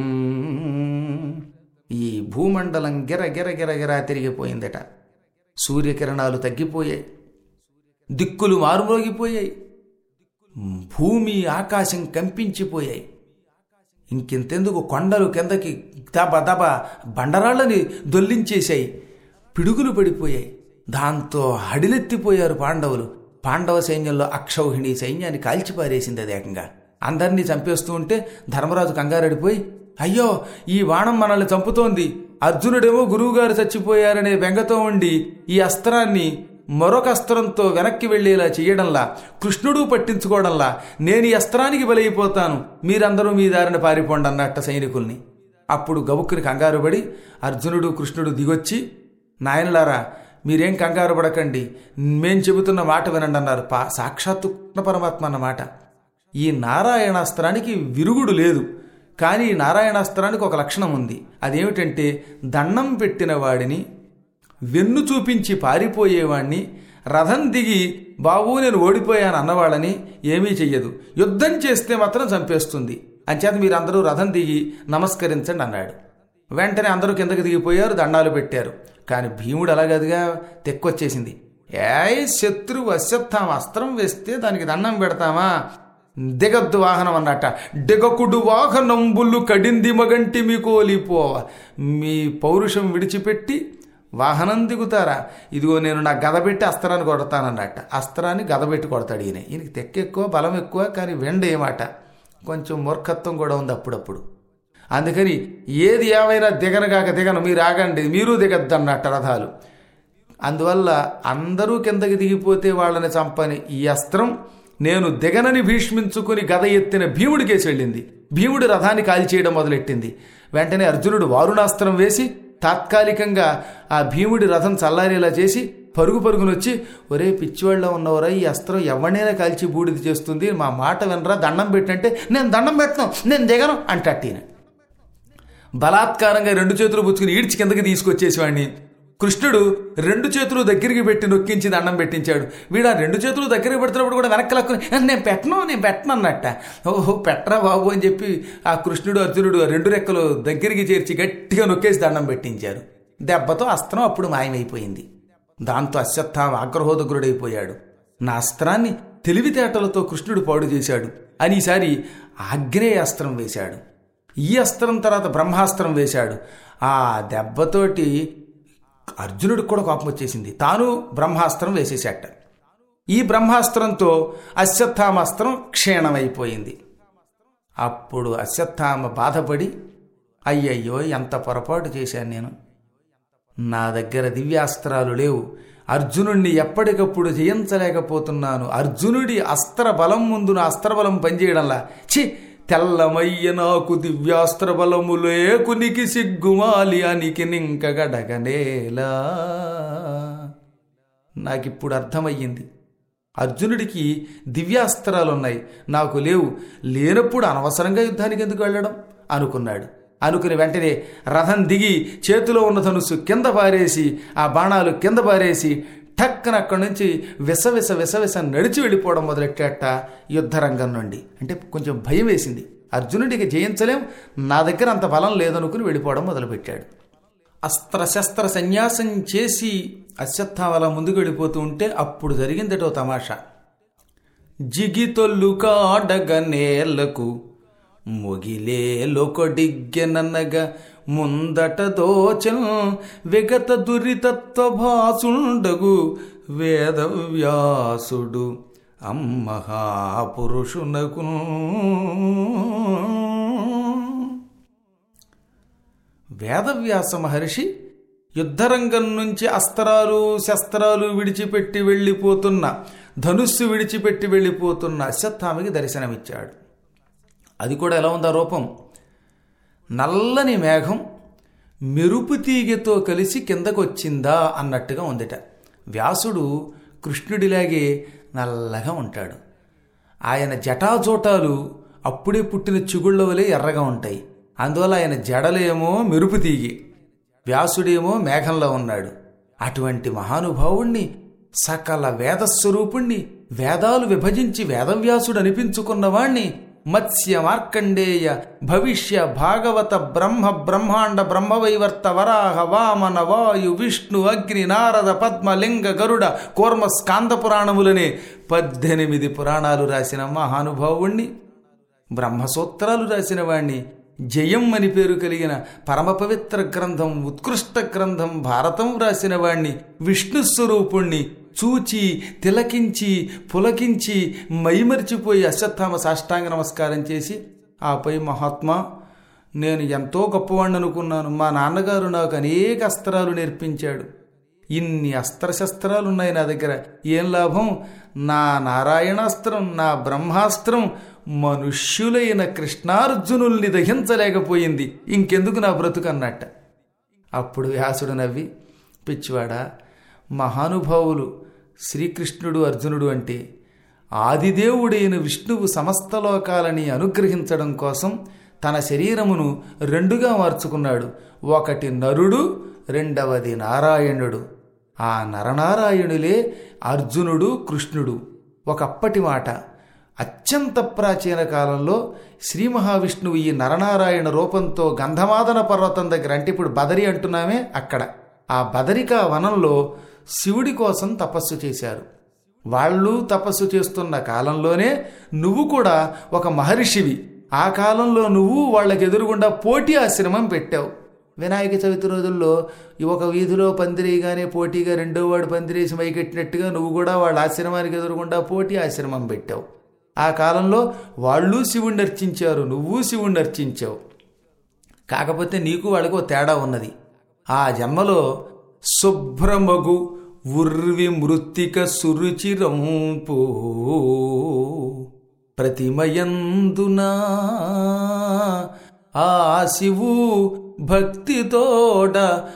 ఈ భూమండలం గిర గిర గిర గిర తిరిగిపోయిందట సూర్యకిరణాలు తగ్గిపోయాయి దిక్కులు మారుమోగిపోయాయి భూమి ఆకాశం కంపించిపోయాయి ఇంకెంతెందుకు కొండలు కిందకి దబ దబ బండరాళ్ళని దొల్లించేశాయి పిడుగులు పడిపోయాయి దాంతో హడిలెత్తిపోయారు పాండవులు పాండవ సైన్యంలో అక్షౌహిణి సైన్యాన్ని కాల్చిపారేసింది అది ఏకంగా అందరినీ చంపేస్తూ ఉంటే ధర్మరాజు కంగారడిపోయి అయ్యో ఈ బాణం మనల్ని చంపుతోంది అర్జునుడేమో గురువుగారు చచ్చిపోయారనే బెంగతో ఉండి ఈ అస్త్రాన్ని మరొక అస్త్రంతో వెనక్కి వెళ్లేలా చేయడంలా కృష్ణుడు పట్టించుకోవడంలా నేను ఈ అస్త్రానికి బలైపోతాను మీరందరూ మీ దారిన పారిపోండి అన్నట్ట సైనికుల్ని అప్పుడు గబుక్కుని కంగారు పడి అర్జునుడు కృష్ణుడు దిగొచ్చి నాయనలారా మీరేం కంగారు పడకండి మేం చెబుతున్న మాట వినండి అన్నారు పా సాక్షాత్తు కృష్ణ పరమాత్మ అన్నమాట ఈ నారాయణాస్త్రానికి విరుగుడు లేదు కానీ ఈ నారాయణాస్త్రానికి ఒక లక్షణం ఉంది అదేమిటంటే దండం పెట్టిన వాడిని వెన్ను చూపించి పారిపోయేవాణ్ణి రథం దిగి బాబు నేను ఓడిపోయాను అన్నవాళ్ళని ఏమీ చెయ్యదు యుద్ధం చేస్తే మాత్రం చంపేస్తుంది అంచేత మీరందరూ రథం దిగి నమస్కరించండి అన్నాడు వెంటనే అందరూ కిందకి దిగిపోయారు దండాలు పెట్టారు కానీ భీముడు అలాగదిగా తెక్కొచ్చేసింది ఏ శత్రువు అశ్వత్థామ అస్త్రం వేస్తే దానికి దండం పెడతామా దిగద్దు వాహనం అన్నట్ట దిగకుడు వాహనంబులు కడింది మగంటి మీ కోలిపోవ మీ పౌరుషం విడిచిపెట్టి వాహనం దిగుతారా ఇదిగో నేను నా గద పెట్టి అస్త్రాన్ని కొడతానన్నట్ట అస్త్రాన్ని గద పెట్టి కొడతాడు ఈయన ఈయనకి తెక్క ఎక్కువ బలం ఎక్కువ కానీ వెండ ఏమాట కొంచెం మూర్ఖత్వం కూడా ఉంది అప్పుడప్పుడు అందుకని ఏది ఏమైనా దిగనగాక దిగను మీరు ఆగండి మీరు దిగద్దు అన్నట్ట రథాలు అందువల్ల అందరూ కిందకి దిగిపోతే వాళ్ళని చంపని ఈ అస్త్రం నేను దిగనని భీష్మించుకుని గద ఎత్తిన భీముడికేసి వెళ్ళింది భీముడి రథాన్ని కాల్చేయడం మొదలెట్టింది వెంటనే అర్జునుడు వారుణాస్త్రం వేసి తాత్కాలికంగా ఆ భీముడి రథం చల్లారేలా చేసి పరుగు పరుగునొచ్చి ఒరే పిచ్చివాళ్ళ ఉన్నవరా ఈ అస్త్రం ఎవరినైనా కాల్చి బూడిది చేస్తుంది మా మాట వినరా దండం పెట్టంటే నేను దండం పెట్టను నేను దిగను అంటట్టిన బలాత్కారంగా రెండు చేతులు పుచ్చుకుని ఈడ్చి కిందకి తీసుకొచ్చేసేవాడిని కృష్ణుడు రెండు చేతులు దగ్గరికి పెట్టి నొక్కించి దండం పెట్టించాడు వీడు ఆ రెండు చేతులు దగ్గరికి పెడుతున్నప్పుడు కూడా వెనక్కి లక్కుని నేను పెట్టను నేను పెట్టను అన్నట్ట ఓహో పెట్టరా బాబు అని చెప్పి ఆ కృష్ణుడు అర్జునుడు ఆ రెండు రెక్కలు దగ్గరికి చేర్చి గట్టిగా నొక్కేసి దండం పెట్టించారు దెబ్బతో అస్త్రం అప్పుడు మాయమైపోయింది దాంతో అశ్వత్థామ ఆగ్రహోదగ్రుడైపోయాడు నా అస్త్రాన్ని తెలివితేటలతో కృష్ణుడు పాడు చేశాడు అని ఈసారి ఆగ్నేయాస్త్రం వేశాడు ఈ అస్త్రం తర్వాత బ్రహ్మాస్త్రం వేశాడు ఆ దెబ్బతోటి అర్జునుడికి కూడా కోపం వచ్చేసింది తాను బ్రహ్మాస్త్రం వేసేసాట ఈ బ్రహ్మాస్త్రంతో అశ్వత్థామాస్త్రం క్షీణమైపోయింది అప్పుడు అశ్వత్థామ బాధపడి అయ్యయ్యో ఎంత పొరపాటు చేశాను నేను నా దగ్గర దివ్యాస్త్రాలు లేవు అర్జునుడిని ఎప్పటికప్పుడు జయించలేకపోతున్నాను అర్జునుడి అస్త్ర బలం ముందు నా అస్త్రబలం పనిచేయడంలా ఛీ తెల్లమయ్య నాకు దివ్యాస్త్ర బలములే కునికి సిగ్గుమాలి అనికి నింక గడగనేలా నాకిప్పుడు అర్థమయ్యింది అర్జునుడికి దివ్యాస్త్రాలు ఉన్నాయి నాకు లేవు లేనప్పుడు అనవసరంగా యుద్ధానికి ఎందుకు వెళ్ళడం అనుకున్నాడు అనుకుని వెంటనే రథం దిగి చేతిలో ఉన్న ధనుస్సు కింద పారేసి ఆ బాణాలు కింద పారేసి టక్కన అక్కడి నుంచి విసవిస విసవిస నడిచి వెళ్ళిపోవడం మొదలెట్టాట యుద్ధరంగం నుండి అంటే కొంచెం భయం వేసింది అర్జునుడికి జయించలేం నా దగ్గర అంత బలం లేదనుకుని వెళ్ళిపోవడం మొదలుపెట్టాడు అస్త్రశస్త్ర సన్యాసం చేసి అశ్వత్థామల ముందుకు వెళ్ళిపోతూ ఉంటే అప్పుడు జరిగిందటో తమాషా జిగితొల్లు కాడగనేలకు మొగిలే లొకొడిగ్గెననగా ముందట దోచం విగత దురితత్వ భాసుండగు వేదవ్యాసుడు అమ్మహాపురుషునకు వేదవ్యాస మహర్షి యుద్ధరంగం నుంచి అస్త్రాలు శస్త్రాలు విడిచిపెట్టి వెళ్ళిపోతున్న ధనుస్సు విడిచిపెట్టి వెళ్ళిపోతున్న అశ్వత్థామకి దర్శనమిచ్చాడు అది కూడా ఎలా ఉందా రూపం నల్లని మేఘం మెరుపు తీగతో కలిసి కిందకు వచ్చిందా అన్నట్టుగా ఉందిట వ్యాసుడు కృష్ణుడిలాగే నల్లగా ఉంటాడు ఆయన జటాజోటాలు అప్పుడే పుట్టిన చిగుళ్ళ వలె ఎర్రగా ఉంటాయి అందువల్ల ఆయన జడలేమో మెరుపు తీగి వ్యాసుడేమో మేఘంలో ఉన్నాడు అటువంటి మహానుభావుణ్ణి సకల వేదస్వరూపుణ్ణి వేదాలు విభజించి వేదవ్యాసుడు అనిపించుకున్నవాణ్ణి మత్స్య మార్కండేయ భవిష్య భాగవత బ్రహ్మ బ్రహ్మాండ బ్రహ్మవైవర్త వరాహ వామన వాయు విష్ణు అగ్ని నారద పద్మ లింగ గరుడ కూర్మ స్కాంద పురాణములనే పద్దెనిమిది పురాణాలు రాసిన మహానుభావుణ్ణి బ్రహ్మసూత్రాలు రాసిన వాణ్ణి జయం అని పేరు కలిగిన పరమ పవిత్ర గ్రంథం ఉత్కృష్ట గ్రంథం భారతం రాసిన వాణ్ణి విష్ణు స్వరూపుణ్ణి చూచి తిలకించి పులకించి మైమరిచిపోయి అశ్వత్థామ సాష్టాంగ నమస్కారం చేసి ఆపై మహాత్మా నేను ఎంతో గొప్పవాణ్ణి అనుకున్నాను మా నాన్నగారు నాకు అనేక అస్త్రాలు నేర్పించాడు ఇన్ని అస్త్రశస్త్రాలు ఉన్నాయి నా దగ్గర ఏం లాభం నా నారాయణాస్త్రం నా బ్రహ్మాస్త్రం మనుష్యులైన కృష్ణార్జునుల్ని దహించలేకపోయింది ఇంకెందుకు నా బ్రతుకు అన్నట్ట అప్పుడు వ్యాసుడు నవ్వి పిచ్చివాడా మహానుభావులు శ్రీకృష్ణుడు అర్జునుడు అంటే ఆదిదేవుడైన విష్ణువు సమస్త లోకాలని అనుగ్రహించడం కోసం తన శరీరమును రెండుగా మార్చుకున్నాడు ఒకటి నరుడు రెండవది నారాయణుడు ఆ నరనారాయణులే అర్జునుడు కృష్ణుడు ఒకప్పటి మాట అత్యంత ప్రాచీన కాలంలో శ్రీ మహావిష్ణువు ఈ నరనారాయణ రూపంతో గంధమాదన పర్వతం దగ్గర అంటే ఇప్పుడు బదరి అంటున్నామే అక్కడ ఆ బదరికా వనంలో శివుడి కోసం తపస్సు చేశారు వాళ్ళు తపస్సు చేస్తున్న కాలంలోనే నువ్వు కూడా ఒక మహర్షివి ఆ కాలంలో నువ్వు వాళ్ళకి ఎదురుగుండా పోటీ ఆశ్రమం పెట్టావు వినాయక చవితి రోజుల్లో ఈ ఒక వీధిలో పందిరేయగానే పోటీగా రెండో వాడు పందిరేసి మైకెట్టినట్టుగా నువ్వు కూడా వాళ్ళ ఆశ్రమానికి ఎదురుగుండా పోటీ ఆశ్రమం పెట్టావు ఆ కాలంలో వాళ్ళు శివుణ్ణి అర్చించారు నువ్వు శివుణ్ణి అర్చించావు కాకపోతే నీకు వాళ్ళకు ఓ తేడా ఉన్నది ఆ జన్మలో శుభ్రమగు ఉర్వి మృత్తిక సురుచిరంపు ప్రతిమయందునా ఆ శివు భక్తితోడ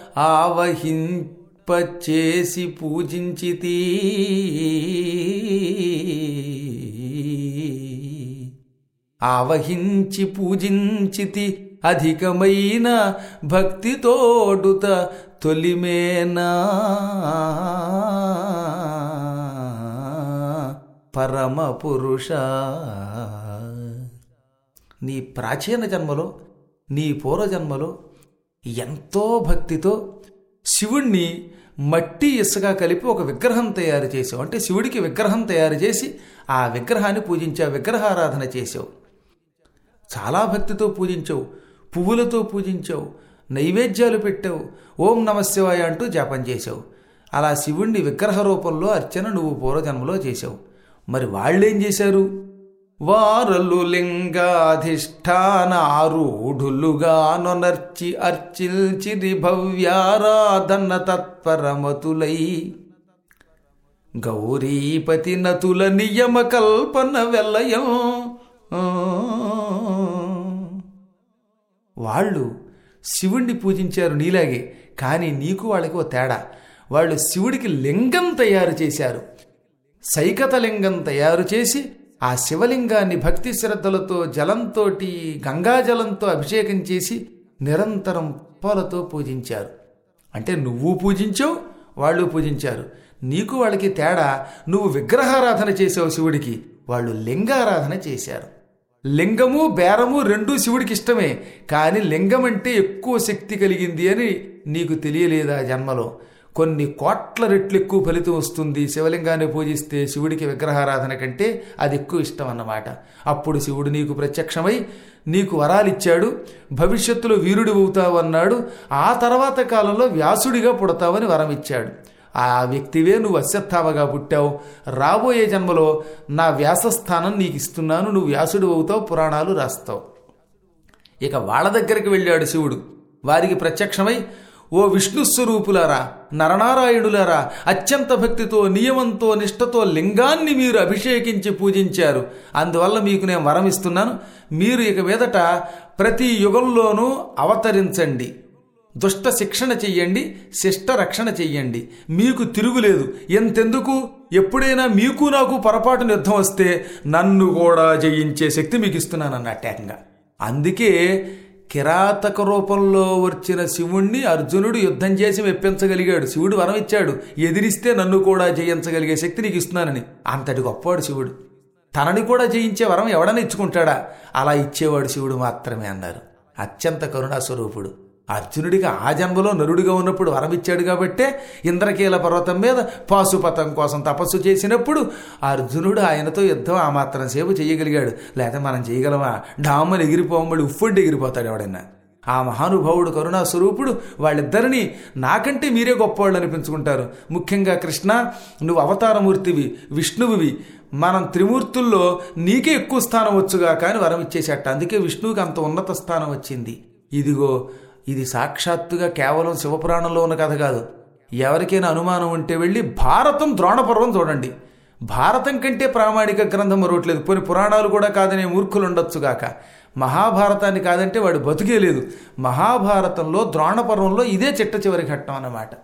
ఆవహింపచేసి పూజించితి ఆవహించి పూజించితి అధికమైన భక్తితోడుత తొలిమేనా పరమ పురుష నీ ప్రాచీన జన్మలో నీ పూర్వజన్మలో ఎంతో భక్తితో శివుణ్ణి మట్టి ఇసుక కలిపి ఒక విగ్రహం తయారు చేసావు అంటే శివుడికి విగ్రహం తయారు చేసి ఆ విగ్రహాన్ని పూజించా విగ్రహారాధన చేసావు చాలా భక్తితో పూజించావు పువ్వులతో పూజించావు నైవేద్యాలు పెట్టావు ఓం నమశివాయ అంటూ జపం చేసావు అలా శివుణ్ణి విగ్రహ రూపంలో అర్చన నువ్వు పూర్వజన్మలో చేసావు మరి వాళ్ళేం చేశారు వారలు లింగాధిష్టాన ఆరూఢులుగా నొనర్చి అర్చిల్చిరి భవ్యారాధన తత్పరమతులై గౌరీపతి నతుల నియమ కల్పన వెల్లయం వాళ్ళు శివుణ్ణి పూజించారు నీలాగే కానీ నీకు వాళ్ళకి ఓ తేడా వాళ్ళు శివుడికి లింగం తయారు చేశారు సైకత లింగం తయారు చేసి ఆ శివలింగాన్ని భక్తి శ్రద్ధలతో జలంతో గంగాజలంతో అభిషేకం చేసి నిరంతరం పుష్పాలతో పూజించారు అంటే నువ్వు పూజించావు వాళ్ళు పూజించారు నీకు వాళ్ళకి తేడా నువ్వు విగ్రహారాధన చేసావు శివుడికి వాళ్ళు లింగారాధన చేశారు లింగము బేరము రెండూ శివుడికి ఇష్టమే కానీ లింగం అంటే ఎక్కువ శక్తి కలిగింది అని నీకు తెలియలేదా జన్మలో కొన్ని కోట్ల రెట్లు ఎక్కువ ఫలితం వస్తుంది శివలింగాన్ని పూజిస్తే శివుడికి విగ్రహారాధన కంటే అది ఎక్కువ ఇష్టం అన్నమాట అప్పుడు శివుడు నీకు ప్రత్యక్షమై నీకు వరాలిచ్చాడు భవిష్యత్తులో వీరుడు అవుతావు అన్నాడు ఆ తర్వాత కాలంలో వ్యాసుడిగా పుడతావని వరం ఇచ్చాడు ఆ వ్యక్తివే నువ్వు అశ్వత్థామగా పుట్టావు రాబోయే జన్మలో నా వ్యాసస్థానం నీకు ఇస్తున్నాను నువ్వు వ్యాసుడు అవుతావు పురాణాలు రాస్తావు ఇక వాళ్ళ దగ్గరికి వెళ్ళాడు శివుడు వారికి ప్రత్యక్షమై ఓ విష్ణు స్వరూపులారా నరనారాయణులారా అత్యంత భక్తితో నియమంతో నిష్ఠతో లింగాన్ని మీరు అభిషేకించి పూజించారు అందువల్ల మీకు నేను వరం ఇస్తున్నాను మీరు ఇక మీదట ప్రతి యుగంలోనూ అవతరించండి దుష్ట శిక్షణ చెయ్యండి శిష్ట రక్షణ చెయ్యండి మీకు తిరుగులేదు ఎంతెందుకు ఎప్పుడైనా మీకు నాకు పొరపాటు యుద్ధం వస్తే నన్ను కూడా జయించే శక్తి మీకు ఇస్తున్నాను అన్నట్టేకంగా అందుకే కిరాతక రూపంలో వచ్చిన శివుణ్ణి అర్జునుడు యుద్ధం చేసి మెప్పించగలిగాడు శివుడు వరం ఇచ్చాడు ఎదిరిస్తే నన్ను కూడా జయించగలిగే శక్తి నీకు ఇస్తున్నానని అంతటి గొప్పవాడు శివుడు తనని కూడా జయించే వరం ఎవడని ఇచ్చుకుంటాడా అలా ఇచ్చేవాడు శివుడు మాత్రమే అన్నారు అత్యంత కరుణా స్వరూపుడు అర్జునుడికి ఆ జన్మలో నరుడిగా ఉన్నప్పుడు వరం ఇచ్చాడు కాబట్టే ఇంద్రకీల పర్వతం మీద పాశుపతం కోసం తపస్సు చేసినప్పుడు అర్జునుడు ఆయనతో యుద్ధం ఆ మాత్రం సేపు చేయగలిగాడు లేదా మనం చేయగలమా డామ్మని ఎగిరిపోమడి ఉఫ్ఫండి ఎగిరిపోతాడు ఎవడన్నా ఆ మహానుభావుడు కరుణా స్వరూపుడు వాళ్ళిద్దరినీ నాకంటే మీరే గొప్పవాళ్ళు అనిపించుకుంటారు ముఖ్యంగా కృష్ణ నువ్వు అవతారమూర్తివి విష్ణువువి మనం త్రిమూర్తుల్లో నీకే ఎక్కువ స్థానం వచ్చుగా కానీ వరం ఇచ్చేసేట అందుకే విష్ణువుకి అంత ఉన్నత స్థానం వచ్చింది ఇదిగో ఇది సాక్షాత్తుగా కేవలం శివపురాణంలో ఉన్న కథ కాదు ఎవరికైనా అనుమానం ఉంటే వెళ్ళి భారతం ద్రోణపర్వం చూడండి భారతం కంటే ప్రామాణిక గ్రంథం మరొకట్లేదు పోని పురాణాలు కూడా కాదనే మూర్ఖులు ఉండొచ్చుగాక మహాభారతాన్ని కాదంటే వాడు బతుకే లేదు మహాభారతంలో ద్రోణపర్వంలో ఇదే చిట్ట చివరి ఘట్టం అన్నమాట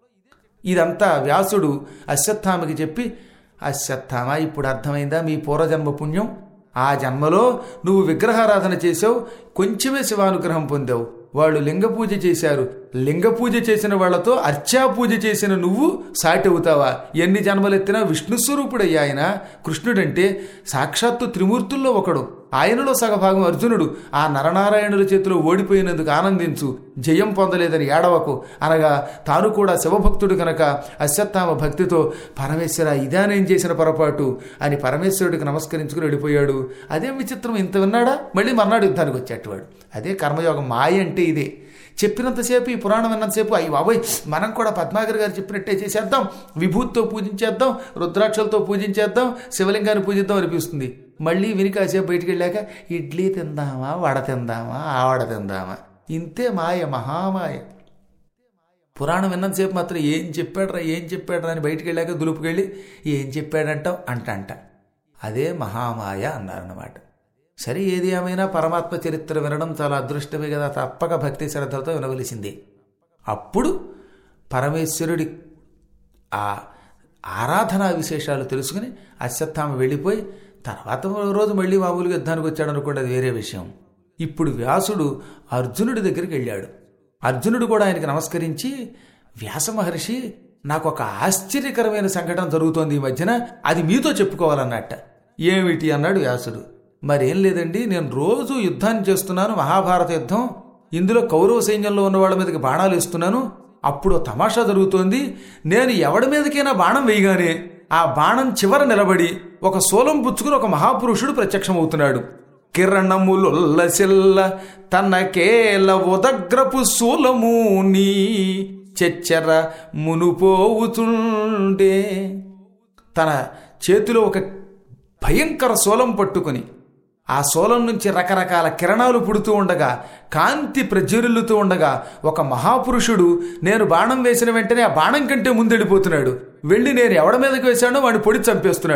ఇదంతా వ్యాసుడు అశ్వత్థామకి చెప్పి అశ్వత్థామ ఇప్పుడు అర్థమైందా మీ పూర్వజన్మ పుణ్యం ఆ జన్మలో నువ్వు విగ్రహారాధన చేసావు కొంచెమే శివానుగ్రహం పొందావు వాళ్ళు లింగ పూజ చేశారు లింగ పూజ చేసిన వాళ్లతో అర్చా పూజ చేసిన నువ్వు సాటి అవుతావా ఎన్ని జన్మలెత్తినా విష్ణు స్వరూపుడయ్యా ఆయన కృష్ణుడంటే సాక్షాత్తు త్రిమూర్తుల్లో ఒకడు ఆయనలో సగభాగం అర్జునుడు ఆ నరనారాయణుల చేతిలో ఓడిపోయినందుకు ఆనందించు జయం పొందలేదని ఏడవకు అనగా తాను కూడా శివభక్తుడు కనుక అశ్వత్థామ భక్తితో పరమేశ్వర ఇదా నేను చేసిన పొరపాటు అని పరమేశ్వరుడికి నమస్కరించుకుని వెళ్ళిపోయాడు అదేం విచిత్రం ఇంత విన్నాడా మళ్ళీ మర్నాడు యుద్ధానికి వచ్చేటవాడు అదే కర్మయోగం మాయ అంటే ఇదే చెప్పినంతసేపు ఈ పురాణం విన్నంతసేపు అయ్యి బాబోయ్ మనం కూడా పద్మాగర్ గారు చెప్పినట్టే చేసేద్దాం విభూతితో పూజించేద్దాం రుద్రాక్షలతో పూజించేద్దాం శివలింగాన్ని పూజిద్దాం అనిపిస్తుంది మళ్ళీ విని కాసేపు బయటికి వెళ్ళాక ఇడ్లీ తిందామా వడ తిందామా ఆవడ తిందామా ఇంతే మాయ మహామాయ పురాణం విన్నంతసేపు మాత్రం ఏం చెప్పాడ్రా ఏం చెప్పాడ్రా అని బయటికి వెళ్ళాక దులుపుకెళ్ళి ఏం చెప్పాడంటావు అంట అంట అదే మహామాయ అన్నారన్నమాట సరే ఏది ఏమైనా పరమాత్మ చరిత్ర వినడం చాలా అదృష్టమే కదా తప్పక భక్తి శ్రద్ధలతో వినవలసింది అప్పుడు పరమేశ్వరుడి ఆ ఆరాధనా విశేషాలు తెలుసుకుని అశ్వత్థామ వెళ్ళిపోయి తర్వాత రోజు మళ్ళీ మామూలుగా యుద్ధానికి వచ్చాడు అనుకోండి అది వేరే విషయం ఇప్పుడు వ్యాసుడు అర్జునుడి దగ్గరికి వెళ్ళాడు అర్జునుడు కూడా ఆయనకి నమస్కరించి వ్యాస మహర్షి నాకు ఒక ఆశ్చర్యకరమైన సంఘటన జరుగుతోంది ఈ మధ్యన అది మీతో చెప్పుకోవాలన్నట్ట ఏమిటి అన్నాడు వ్యాసుడు మరేం లేదండి నేను రోజు యుద్ధాన్ని చేస్తున్నాను మహాభారత యుద్ధం ఇందులో కౌరవ సైన్యంలో ఉన్న వాళ్ళ మీదకి బాణాలు ఇస్తున్నాను అప్పుడు తమాషా జరుగుతోంది నేను ఎవడి మీదకైనా బాణం వేయగానే ఆ బాణం చివర నిలబడి ఒక సోలం పుచ్చుకుని ఒక మహాపురుషుడు ప్రత్యక్షమవుతున్నాడు కిరణములుల్లసిల్ల తనకేల ఉదగ్రపు శూలము నీ చెచ్చర మునుపోవుతుండే తన చేతిలో ఒక భయంకర శూలం పట్టుకొని ఆ శూలం నుంచి రకరకాల కిరణాలు పుడుతూ ఉండగా కాంతి ప్రజ్వరిల్లుతూ ఉండగా ఒక మహాపురుషుడు నేను బాణం వేసిన వెంటనే ఆ బాణం కంటే ముందెళ్ళిపోతున్నాడు వెళ్ళి నేను ఎవడ మీదకి వేశానో వాడిని పొడి చంపేస్తున్నాడు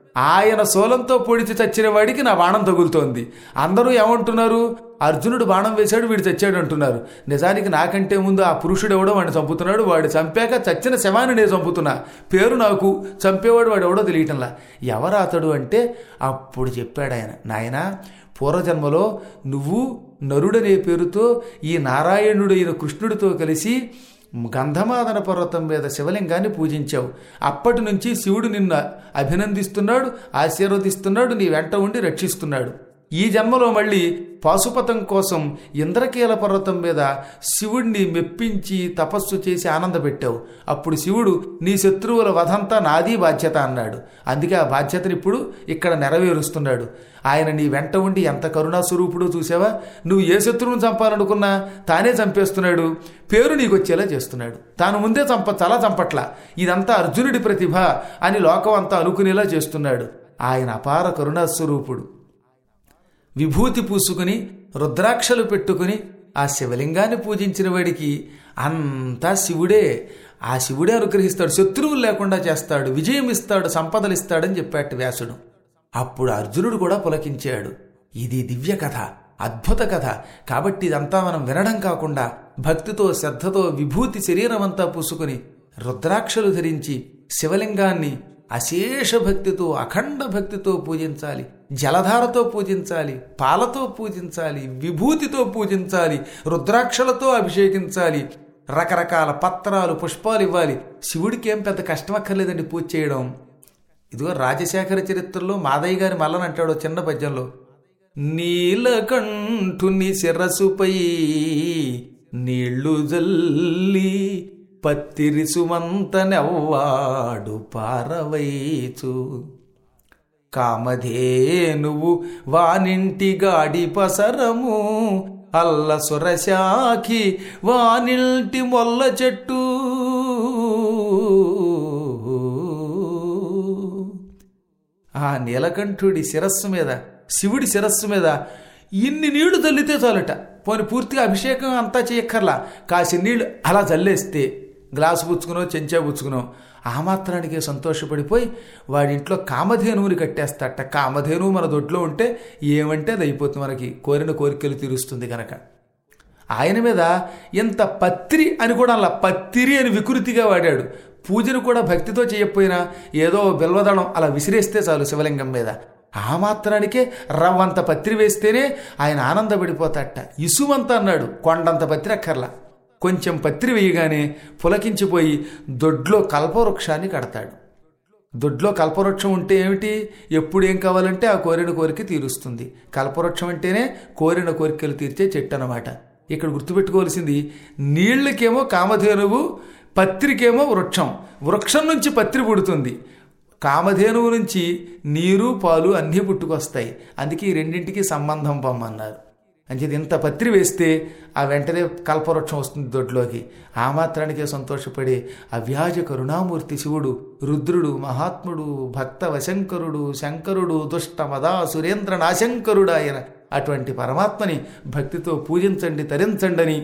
ఆయన శూలంతో పొడిచి చచ్చిన వాడికి నా బాణం తగులుతోంది అందరూ ఏమంటున్నారు అర్జునుడు బాణం వేశాడు వీడు చచ్చాడు అంటున్నారు నిజానికి నాకంటే ముందు ఆ పురుషుడు ఎవడో వాడిని చంపుతున్నాడు వాడు చంపాక చచ్చిన శవాన్ని నేను చంపుతున్నా పేరు నాకు చంపేవాడు వాడు ఎవడో తెలియటంలా ఎవరు అతడు అంటే అప్పుడు చెప్పాడు ఆయన నాయనా పూర్వజన్మలో నువ్వు నరుడనే పేరుతో ఈ నారాయణుడైన కృష్ణుడితో కలిసి గంధమాదన పర్వతం మీద శివలింగాన్ని పూజించావు అప్పటి నుంచి శివుడు నిన్ను అభినందిస్తున్నాడు ఆశీర్వదిస్తున్నాడు నీ వెంట ఉండి రక్షిస్తున్నాడు ఈ జన్మలో మళ్ళీ పాశుపతం కోసం ఇంద్రకీల పర్వతం మీద శివుడిని మెప్పించి తపస్సు చేసి ఆనందపెట్టావు అప్పుడు శివుడు నీ శత్రువుల వధంతా నాది బాధ్యత అన్నాడు అందుకే ఆ బాధ్యతని ఇప్పుడు ఇక్కడ నెరవేరుస్తున్నాడు ఆయన నీ వెంట ఉండి ఎంత కరుణాస్వరూపుడో చూసావా నువ్వు ఏ శత్రువును చంపాలనుకున్నా తానే చంపేస్తున్నాడు పేరు నీకు వచ్చేలా చేస్తున్నాడు తాను ముందే చంప చాలా చంపట్ల ఇదంతా అర్జునుడి ప్రతిభ అని లోకం అంతా అనుకునేలా చేస్తున్నాడు ఆయన అపార కరుణాస్వరూపుడు విభూతి పూసుకుని రుద్రాక్షలు పెట్టుకుని ఆ శివలింగాన్ని పూజించిన వాడికి అంతా శివుడే ఆ శివుడే అనుగ్రహిస్తాడు శత్రువులు లేకుండా చేస్తాడు విజయం ఇస్తాడు సంపదలు ఇస్తాడని చెప్పాడు వ్యాసుడు అప్పుడు అర్జునుడు కూడా పులకించాడు ఇది దివ్య కథ అద్భుత కథ కాబట్టి ఇదంతా మనం వినడం కాకుండా భక్తితో శ్రద్ధతో విభూతి శరీరం అంతా పూసుకుని రుద్రాక్షలు ధరించి శివలింగాన్ని అశేష భక్తితో అఖండ భక్తితో పూజించాలి జలధారతో పూజించాలి పాలతో పూజించాలి విభూతితో పూజించాలి రుద్రాక్షలతో అభిషేకించాలి రకరకాల పత్రాలు పుష్పాలు ఇవ్వాలి శివుడికి ఏం పెద్ద కష్టం అక్కర్లేదండి పూజ చేయడం ఇదిగో రాజశేఖర చరిత్రలో మాదయ్య గారి మల్లన్ అంటాడు చిన్న పద్యంలో నీలకంఠుని శిరసుపై నీళ్లు జల్లి పత్తిరి సుమంతనెవ్వాడు పారవైచు కామధేనువు వానింటి గాడి పసరము అల్ల సురశాఖి వానిల్టి మొల్ల చెట్టు ఆ నీలకంఠుడి శిరస్సు మీద శివుడి శిరస్సు మీద ఇన్ని నీళ్లు చల్లితే చాలట పోని పూర్తిగా అభిషేకం అంతా చేయక్కర్లా కాసి నీళ్లు అలా చల్లేస్తే గ్లాసు పుచ్చుకునో చెంచా పుచ్చుకునో ఆ మాత్రానికే సంతోషపడిపోయి వాడింట్లో కామధేనువుని కట్టేస్తాట కామధేనువు మన దొడ్లో ఉంటే ఏమంటే అది అయిపోతుంది మనకి కోరిన కోరికలు తీరుస్తుంది కనుక ఆయన మీద ఎంత పత్రి అని కూడా అలా పత్తిరి అని వికృతిగా వాడాడు పూజను కూడా భక్తితో చేయకపోయినా ఏదో బిల్వదళం అలా విసిరేస్తే చాలు శివలింగం మీద ఆ మాత్రానికే రవ్వంత పత్రి వేస్తేనే ఆయన ఆనందపడిపోతాట ఇసువంత అన్నాడు కొండంత పత్రి అక్కర్లా కొంచెం పత్రి వేయగానే పులకించిపోయి దొడ్లో కల్పవృక్షాన్ని కడతాడు దొడ్లో కల్పవృక్షం ఉంటే ఏమిటి ఎప్పుడు ఏం కావాలంటే ఆ కోరిన కోరిక తీరుస్తుంది కల్పవృక్షం అంటేనే కోరిన కోరికలు తీర్చే చెట్టు అనమాట ఇక్కడ గుర్తుపెట్టుకోవాల్సింది నీళ్ళకేమో కామధేనువు పత్రికేమో వృక్షం వృక్షం నుంచి పత్రి పుడుతుంది కామధేనువు నుంచి నీరు పాలు అన్నీ పుట్టుకొస్తాయి అందుకే ఈ రెండింటికి సంబంధం పొమ్మన్నారు అంచేది ఇంత పత్రి వేస్తే ఆ వెంటనే కల్పవృక్షం వస్తుంది దొడ్లోకి ఆ మాత్రానికే సంతోషపడి అవ్యాజ కరుణామూర్తి శివుడు రుద్రుడు మహాత్ముడు భక్త వశంకరుడు శంకరుడు దుష్ట మదా సురేంద్ర నాశంకరుడు ఆయన అటువంటి పరమాత్మని భక్తితో పూజించండి తరించండని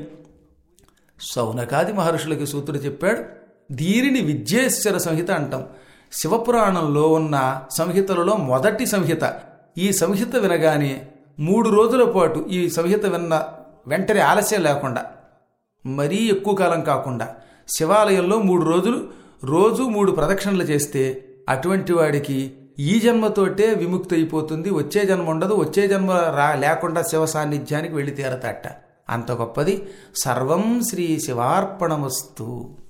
సౌనకాది మహర్షులకి సూత్రుడు చెప్పాడు దీనిని విద్యేశ్వర సంహిత అంటాం శివపురాణంలో ఉన్న సంహితలలో మొదటి సంహిత ఈ సంహిత వినగానే మూడు రోజుల పాటు ఈ సంహిత విన్న వెంటనే ఆలస్యం లేకుండా మరీ ఎక్కువ కాలం కాకుండా శివాలయంలో మూడు రోజులు రోజు మూడు ప్రదక్షిణలు చేస్తే అటువంటి వాడికి ఈ జన్మతోటే విముక్తి అయిపోతుంది వచ్చే జన్మ ఉండదు వచ్చే జన్మ రా లేకుండా శివ సాన్నిధ్యానికి వెళ్ళి తీరతాట అంత గొప్పది సర్వం శ్రీ శివార్పణమస్తు